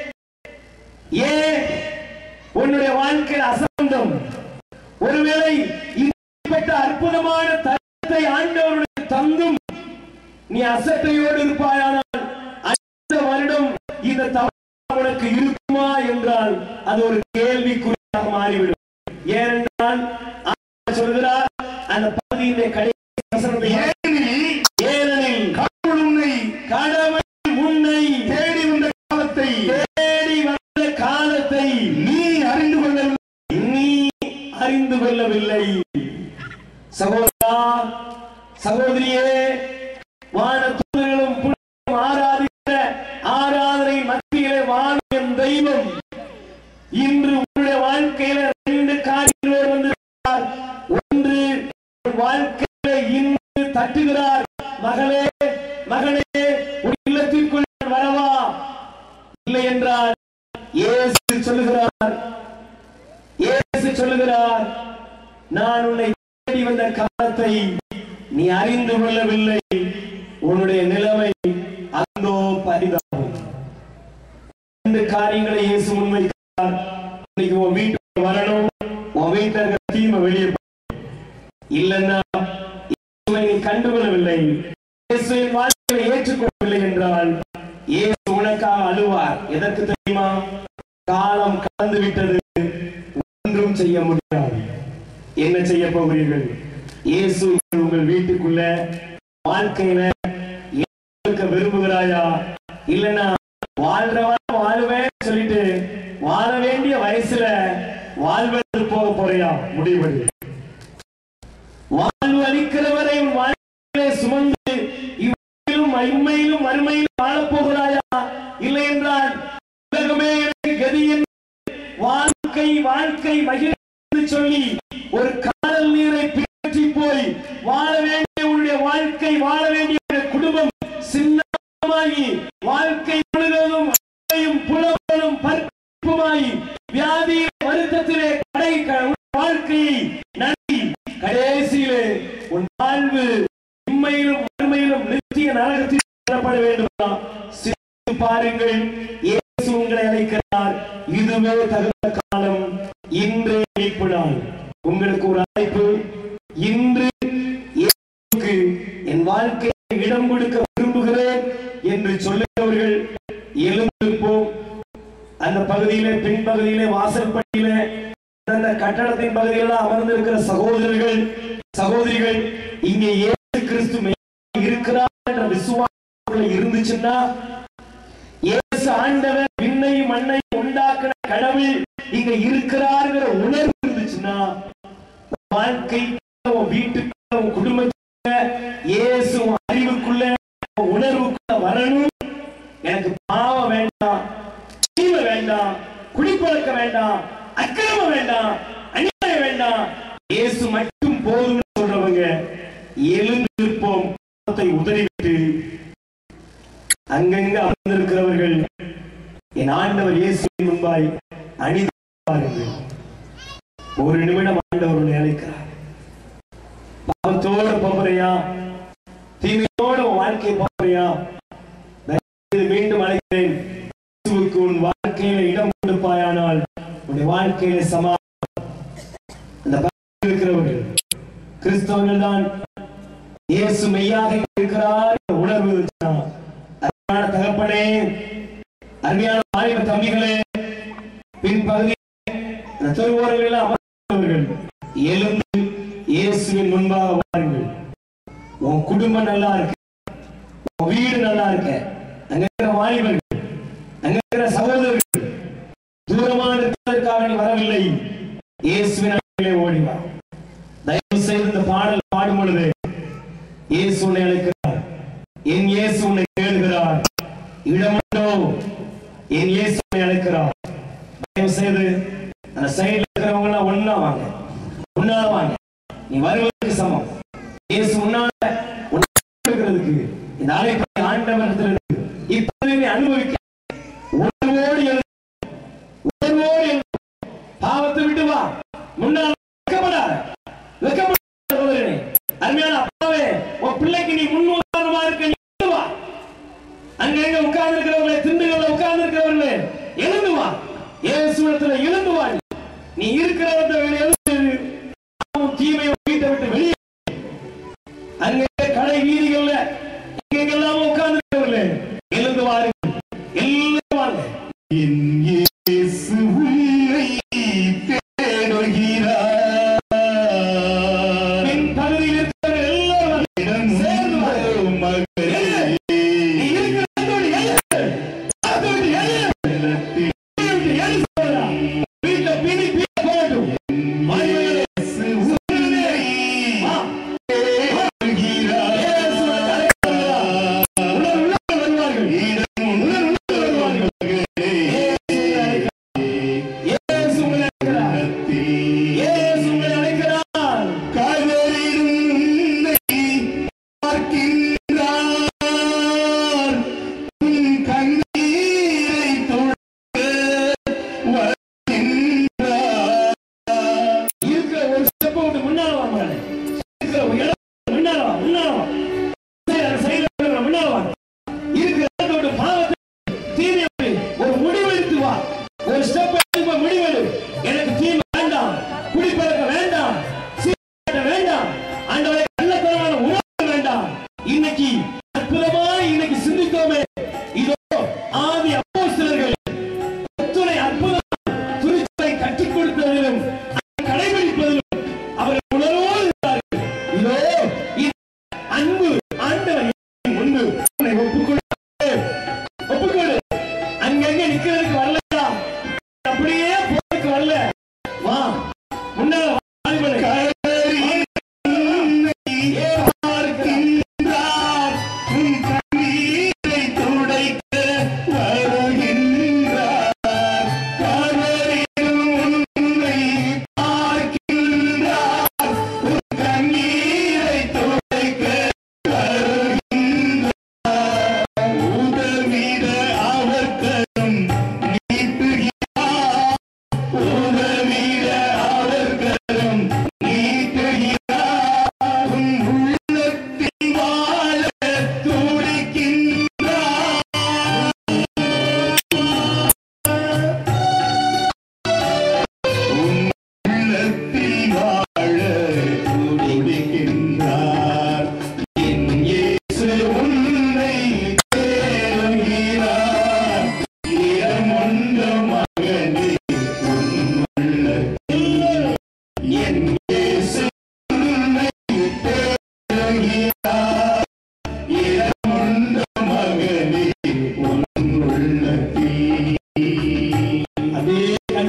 E: ஏ உன்னுடைய வாழ்க்கையில் அசந்தம் ஒருவேளை இப்பட்ட அற்புதமான தருணத்தை ஆண்டவருடைய தந்தும் நீ அசட்டையோடு இருப்பாயானால் அடுத்த வருடம் இந்த தவறு உனக்கு இருக்குமா என்றால் அது ஒரு கேள்விக்குறியாக மாறிவிடும் ஏனென்றால் ஆண்டவர் சொல்கிறார் அந்த பகுதியிலே கடைசி வசனத்தை
C: ஏனெனில்
E: ஏனெனில்
C: கடவுள் உன்னை
E: கடவுள் உன்னை
C: தேடி வந்த காலத்தை
E: தேடி வந்த காலத்தை
C: நீ அறிந்து கொள்ளவில்லை
E: நீ அறிந்து கொள்ளவில்லை சகோதரா சகோதரியே வான தூதர்களும் புனிதரும் ஆராதிக்கிற ஆராதனை மத்தியிலே வாழும் என் தெய்வம் இன்று உன்னுடைய வாழ்க்கையில ரெண்டு காரியங்களோடு வந்திருக்கிறார் ஒன்று உன் வாழ்க்கையில இன்று தட்டுகிறார் மகளே மகளே உன் இல்லத்திற்குள் நான் வரவா இல்லை என்றால் இயேசு சொல்லுகிறார் இயேசு சொல்லுகிறார் நான் உன்னை தேடி வந்த காலத்தை நீ அறிந்து கொள்ளவில்லை உன்னுடைய நிலைமை அந்தோ பரிதாபம் ரெண்டு காரியங்களை இயேசு முன்வைக்கிறார் இன்னைக்கு உன் வீட்டுக்கு வரணும் உன் வீட்டுல இருக்க தீமை வெளியே போ. இல்லைன்னா இயேசுவை நீ கண்டுகொள்ளவில்லை இயேசுவின் வாழ்க்கையை ஏற்றுக்கொள்ளவில்லை என்றால் இயேசு உனக்காக அழுவார் எதற்கு தெரியுமா காலம் கடந்து விட்டது ஒன்றும் செய்ய முடியாது என்ன செய்ய போகிறீர்கள் இயேசு உங்கள் வீட்டுக்குள்ள வாழ்க்கையில இருக்க விரும்புகிறாயா இல்லைன்னா வாழ்றவன் வாழுவேன் சொல்லிட்டு வாழ வேண்டிய வயசுல வாழ்வதற்கு போக போறியா முடிவெடு வாழ்வு அளிக்கிறவரை உன் வாழ்க்கையிலே சுமந்து இவ்வையிலும் இம்மையிலும் மறுமையிலும் வாழப் போகிறாயா இல்லை என்றால் உலகமே எனக்கு கதி என்று வாழ்க்கை வாழ்க்கை மகிழ் என்று சொல்லி ஒரு காதல் நீரை பின்பற்றி போய் வாழ வேண்டிய உன்னுடைய வாழ்க்கை வாழ வேண்டிய உன்னுடைய குடும்பம் சின்னமாகி வாழ்க்கை முழுவதும் அலையும் புலவலும் பற்புமாய் வியாதி வருத்தத்திலே கடை க- உன் வாழ்க்கையை நடி கடைசியிலே உன் வாழ்வு இம்மையிலும் மறுமையிலும் நித்திய நரகத்தில் தள்ளப்பட வேண்டுமா சிந்தித்து பாருங்கள் இயேசு உங்களை அழைக்கிறார் இதுவே தகுந்த காலம் இன்றே மீட்பு நாள் உங்களுக்கு ஒரு அழைப்பு இன்று இயேசுவுக்கு என் வாழ்க்கையை இடம் கொடுக்க விரும்புகிறேன் என்று சொல்லுகிறவர்கள் எழுந்திருப்போம் அந்த பகுதியிலே பின்பகுதியிலே வாசற்படியிலே அந்த கட்டடத்தின் பகுதியில் அமர்ந்திருக்கிற சகோதரர்கள் சகோதரிகள் இங்கே இயேசு கிறிஸ்து மெய்யாக இருக்கிறார் என்ற விசுவாசம் இருந்துச்சுன்னா இயேசு ஆண்டவர் விண்ணை மண்ணை உண்டாக்குன கடவுள் இங்க இருக்கிறார்ங்கிற உணர்வு இருந்துச்சுன்னா உன் வாழ்க்கை உன் வீட்டுக்குள்ள உன் குடும்பத்துக்குள்ள இயேசு உன் அறிவுக்குள்ள உன் உணர்வுக்குள்ள வரணும் எனக்கு பாவம் வேண்டாம் தீமை வேண்டாம் குடிப்பழக்க வேண்டாம் அக்கிரமம் வேண்டாம் அநியாயம் வேண்டாம் இயேசு மட்டும் போதும்னு சொல்றவங்க எழுந்திருப்போம் பாவத்தை உதறிவிட்டு அங்கங்க அமர்ந்திருக்கிறவர்கள் என் ஆண்டவர் இயேசுவின் முன்பாய் அணிந்து பாருங்கள் ஒரு நிமிடம் ஆண்டவர் உன்னை அழைக்கிறார் பாவத்தோட போறியா தீமையோட உன் வாழ்க்கையை போறியா தயவுசெய்து மீண்டும் அழைக்கிறேன் இயேசுவுக்கு உன் வாழ்க்கையில இடம் கொடுப்பாயானால் உன்னுடைய வாழ்க்கையில சமா அந்த பக்கத்தில் இருக்கிறவர்கள் கிறிஸ்தவர்கள் தான் இயேசு மெய்யாக இருக்கிறார் என்ற உணர்வு இருந்துச்சுன்னா, அருமையான தகப்பனே அருமையான வாலிப தம்பிகளே பின்பகுதி அந்த திருவோரங்களில் அமர்ந்தவர்கள் எழுந்து இயேசுவின் முன்பாக வாருங்கள் உன் குடும்பம் நல்லா இருக்கு உன் வீடு நல்லா இருக்க அங்க இருக்கிற வாலிபர்கள் அங்க இருக்கிற சகோதரர்கள் தூரமாக இருப்பதற்காக நீ வரவில்லை இயேசுவின் அருகிலே ஓடி வா தயவு செய்து இந்த பாடல் பாடும் பொழுது இயேசு உன்னை அழைக்கிறார் என் இயேசு உன்னை தேடுகிறார் இடமண்டோ என் இயேசு உன்னை அழைக்கிறார் தயவு செய்து அந்த சைடுல இருக்கிறவங்க எல்லாம் ஒண்ணா வாங்க முன்னால வாங்க நீ வருவதற்கு சமம் இயேசு முன்னால உன்னை இருக்கிறதுக்கு இந்த அழைப்பை ஆண்டவரத்தில் இருக்கு இப்போது நீ அனுபவிக்க உணர்வோடு எழு உணர்வோடு எழு பாவத்தை விட்டு வா முன்னால் வெக்கப்படாத வெக்கப்படாத சகோதரனே அருமையான அப்பாவே உன் பிள்ளைக்கு நீ முன் உதாரணமா இருக்க நீ எழுந்து வா அங்க எங்க உட்கார்ந்து இருக்கிறவங்களே திண்டுகள்ல உட்கார்ந்து இருக்கிறவர்களே எழுந்து வா இயேசுவிடத்துல எழுந்து வா நீ இருக்கிற இடத்துல வெளியே எழுந்து பாவம், தீமையை வீட்டை விட்டு வெளியே அங்கே கடை வீதிகள்ல எங்கெல்லாம் உட்கார்ந்து இருக்கிறவர்களே எழுந்து வாருங்கள் எழுந்து வாங்க
C: என் இயேசு உன்னை தேடுகிறார்.
E: பின் பகுதியில் இருக்கிற எல்லாரும்
C: இடம்
E: சேர்ந்து வாருங்கள்.
C: உண்டு மகளே.
E: நீ இருக்கிற இடத்தோடு எழு. அதோடு எழு.
C: உள்ளத்தில்
E: எழுந்து எழு சொல்றா. வீட்டுல பிணி பீட போகட்டும்.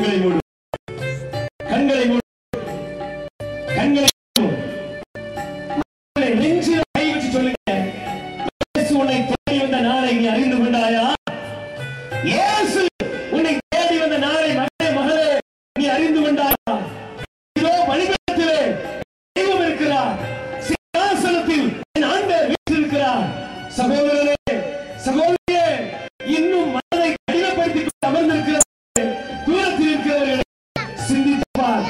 E: கண்களை மூடு கண்களை மூடு கண்களை மூடு. மக்களை நெஞ்சில் கை வச்சு சொல்லுங்க இயேசு உன்னை தேடி வந்த நாளை நீ அறிந்து கொண்டாயா இயேசு உன்னை தேடி வந்த நாளை மகளே மகளே நீ அறிந்து கொண்டாயா இதோ பலிபீடத்திலே தெய்வம் இருக்கிறார் சிங்காசனத்தில் என் ஆண்டவர் வீற்றிருக்கிறார் சகோதரரே சகோதரியே இன்னும் மனதை கடினப்படுத்திக் கொண்டு அமர்ந்திருக்கிறார் தூரத்தில் இருக்கிறவர்களே சிந்திப்பார்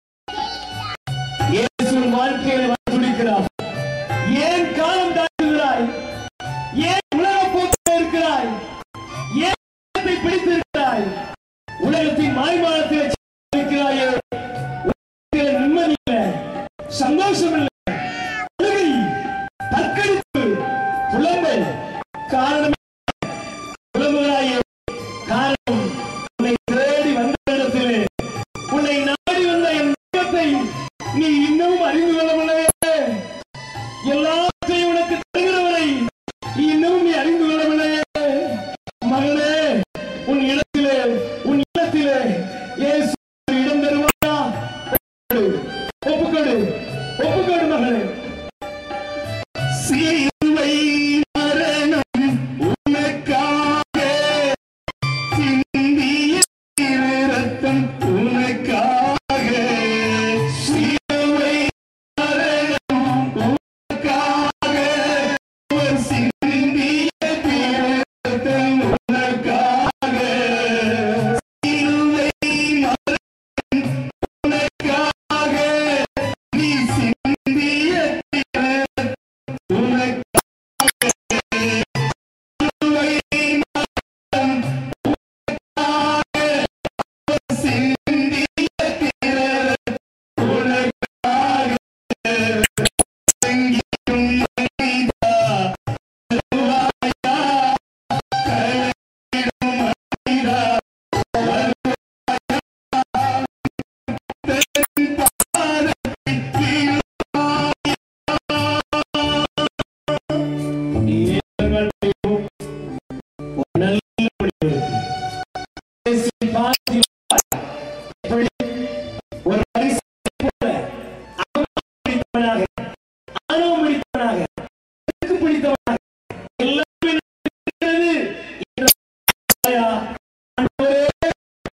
E: இயேசுவின் வாழ்க்கையில வர துடிக்கிறார் ஏன் காலம் தாழ்த்துகிறாய் ஏன் உலக போக்கில் இருக்கிறாய் ஏன் உலகத்தை பிடித்திருக்கிறாய் உலகத்தின் மாய்மாலத்தில் இருக்கிறாயே உலகத்தில் நிம்மதி இல்லை சந்தோஷம் இல்லை அழுகை தற்கடிப்பு புலம்பல் காரணம் புலம்புகிறாயே காரணம் உன்னை தேடி வந்த இடத்திலே உன்னை நாடி வந்த என் தெய்வத்தை நீ இன்னும் அறிந்து கொள்ளவில்லையே எல்லாத்தையும் உனக்கு தருகிறவரை நீ இன்னும் நீ அறிந்து கொள்ளவில்லையே மகளே உன் இடத்திலே உன் இல்லத்திலே இயேசு இடம் தருவாயா ஒப்புக்கொடு ஒப்புக்கொடு மகளே
C: சிலுவை மரணம் உனக்காக சிந்திய திரு ரத்தம் உனக்காக சிலுவை மரணம் உனக்காக அவர் சிந்திய திரு ரத்தம் உனக்காக சிலுவை மரணம் உனக்காக நீ சிந்திய திரு உனக்காக
E: ஒரு அரிசி போல பிடித்தவனாக ஆணவம் பிடித்தவனாக எனக்கு பிடித்தவனாக எல்லாமே இருக்கிறது என்ற ஐயா, ஆண்டவரே,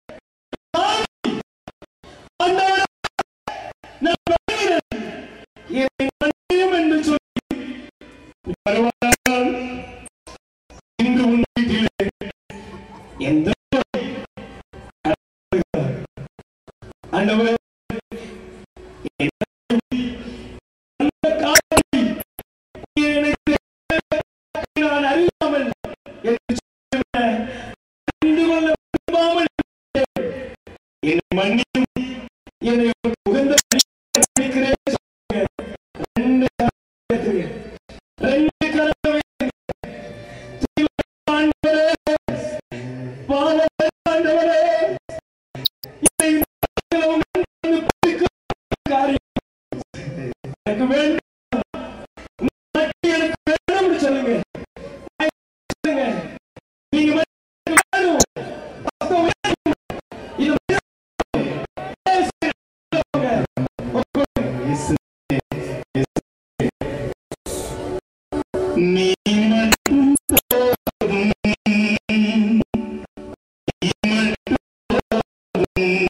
E: ஆண்டவரே, நான் வருகிறேன். என்னை மன்னியும் என்று சொல்லி வருவாராம். இன்று உன் வீட்டிலே எந்த ஆண்டவரே அந்த காலை எனக்கு நான் அறியாமல் என்று சொல்லுவேன். அறிந்து கொள்ள விரும்பாமல் என்னை மன்னியும் என்னை உகந்த வழியில் சொல்லுங்க. ரெண்டு கரம் உயர்த்துங்க. ரெண்டு கரம் உயர்த்துங்க. தீவிர ஆண்டவரே, பாவ ஆண்டவரே, என்னை உங்கள் காரியம் எனக்கு வேண்டும் உனக்கு எனக்கு வேணும்னு சொல்லுங்க சொல்லுங்க நீங்க மட்டும் எனக்கு வேணும் அப்ப வேணும் இது வேணும். பேசுங்க.
C: நீ மட்டும் போதும் நீ மட்டும் போதும்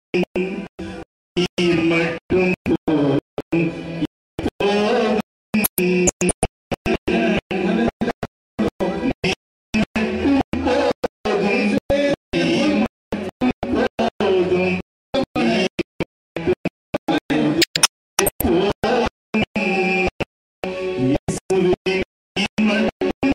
C: நீ மட்டும் போதும் போதும் நீ மட்டும் போதும் நீ மட்டும் போதும் இயேசுவே நீ மட்டும்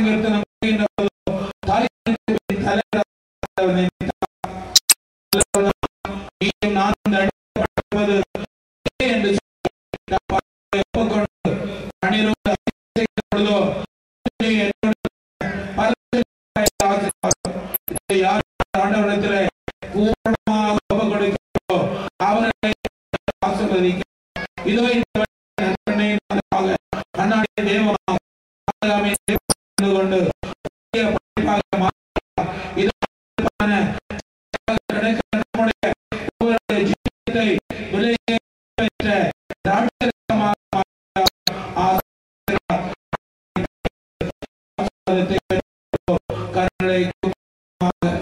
A: சங்கீர்த்தனம் செய்கின்ற போது தாயின் தலைவராக நினைத்தார். நீயும் நானும் தண்டிக்கப்படுவது இல்லை என்று சொல்லி நான் பாவத்தை ஒப்புக்கொண்டு கண்ணீரோடு அறிக்கை செய்த பொழுதோ, நீ என்னோடு பரிசுத்தமாய் ஆசீர்வாதம். இதை யார் ஆண்டவரிடத்திலே பூரணமாக ஒப்புக் கொடுக்கிறதோ, அவரை ஆசீர்வதிக்க இதோ இந்த நற்பெண்ணை நாளாக கண்ணாடி தேவமாக ஆகாமை தேவனாக கொண்டு புதிய படைப்பாக மாற்றினார். இதோ அன்பான கிடைக்கிற நம்முடைய ஒவ்வொருவருடைய ஜீவிதத்தை விலையை பெற்ற ராட்சசமாக மாற்றினார். ஆசீர்வாதத்தை பெற்றோ, கர்த்தரை குமாரமாக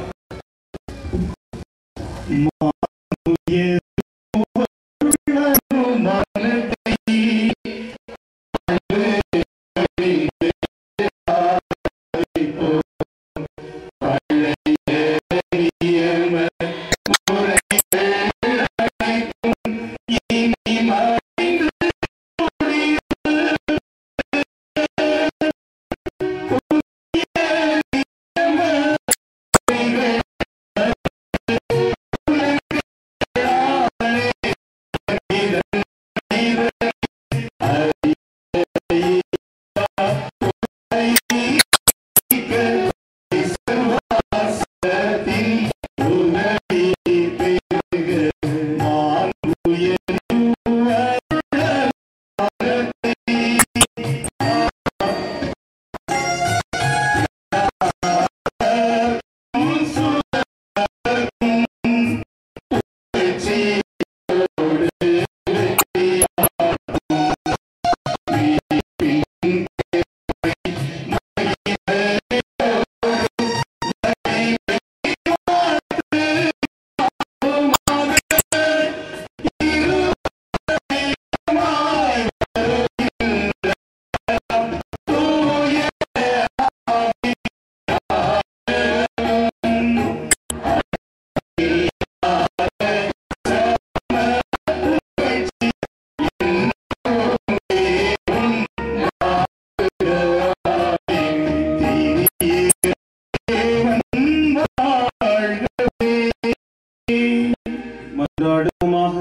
C: மன்றாடுவோமாக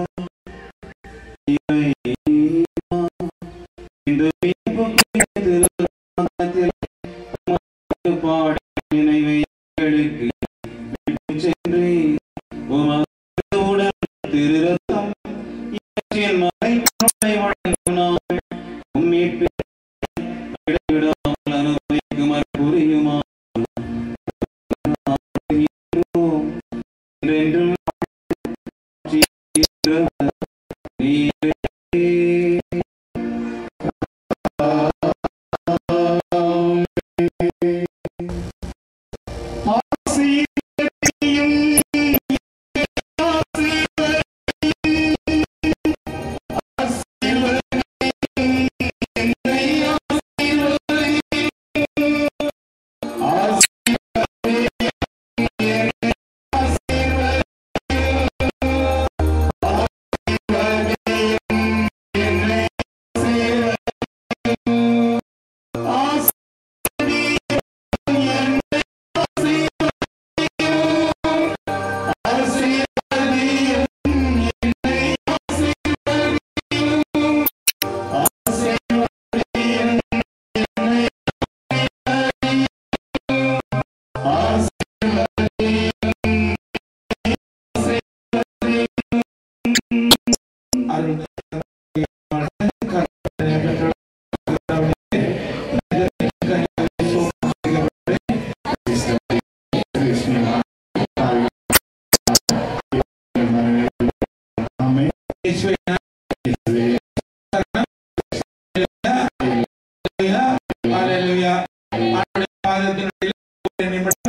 C: இறைவா, இந்த மீட்புக்குரிய திருநாமத்தில் உமது பாடி நினைவை எங்களுக்கு விட்டுச் சென்றீர். உமது உடல் திருரத்தம் இவற்றின் மறைபொருளை வழங்கும் நாள் உம் மீட்பின் இடைவிடாமல் அனுபவிக்குமாறு புரியுமா என்றென்றும்
A: Hallelujah. ஆண்டுடைய பாதத்தினுடைய ஒரு நிமிடம்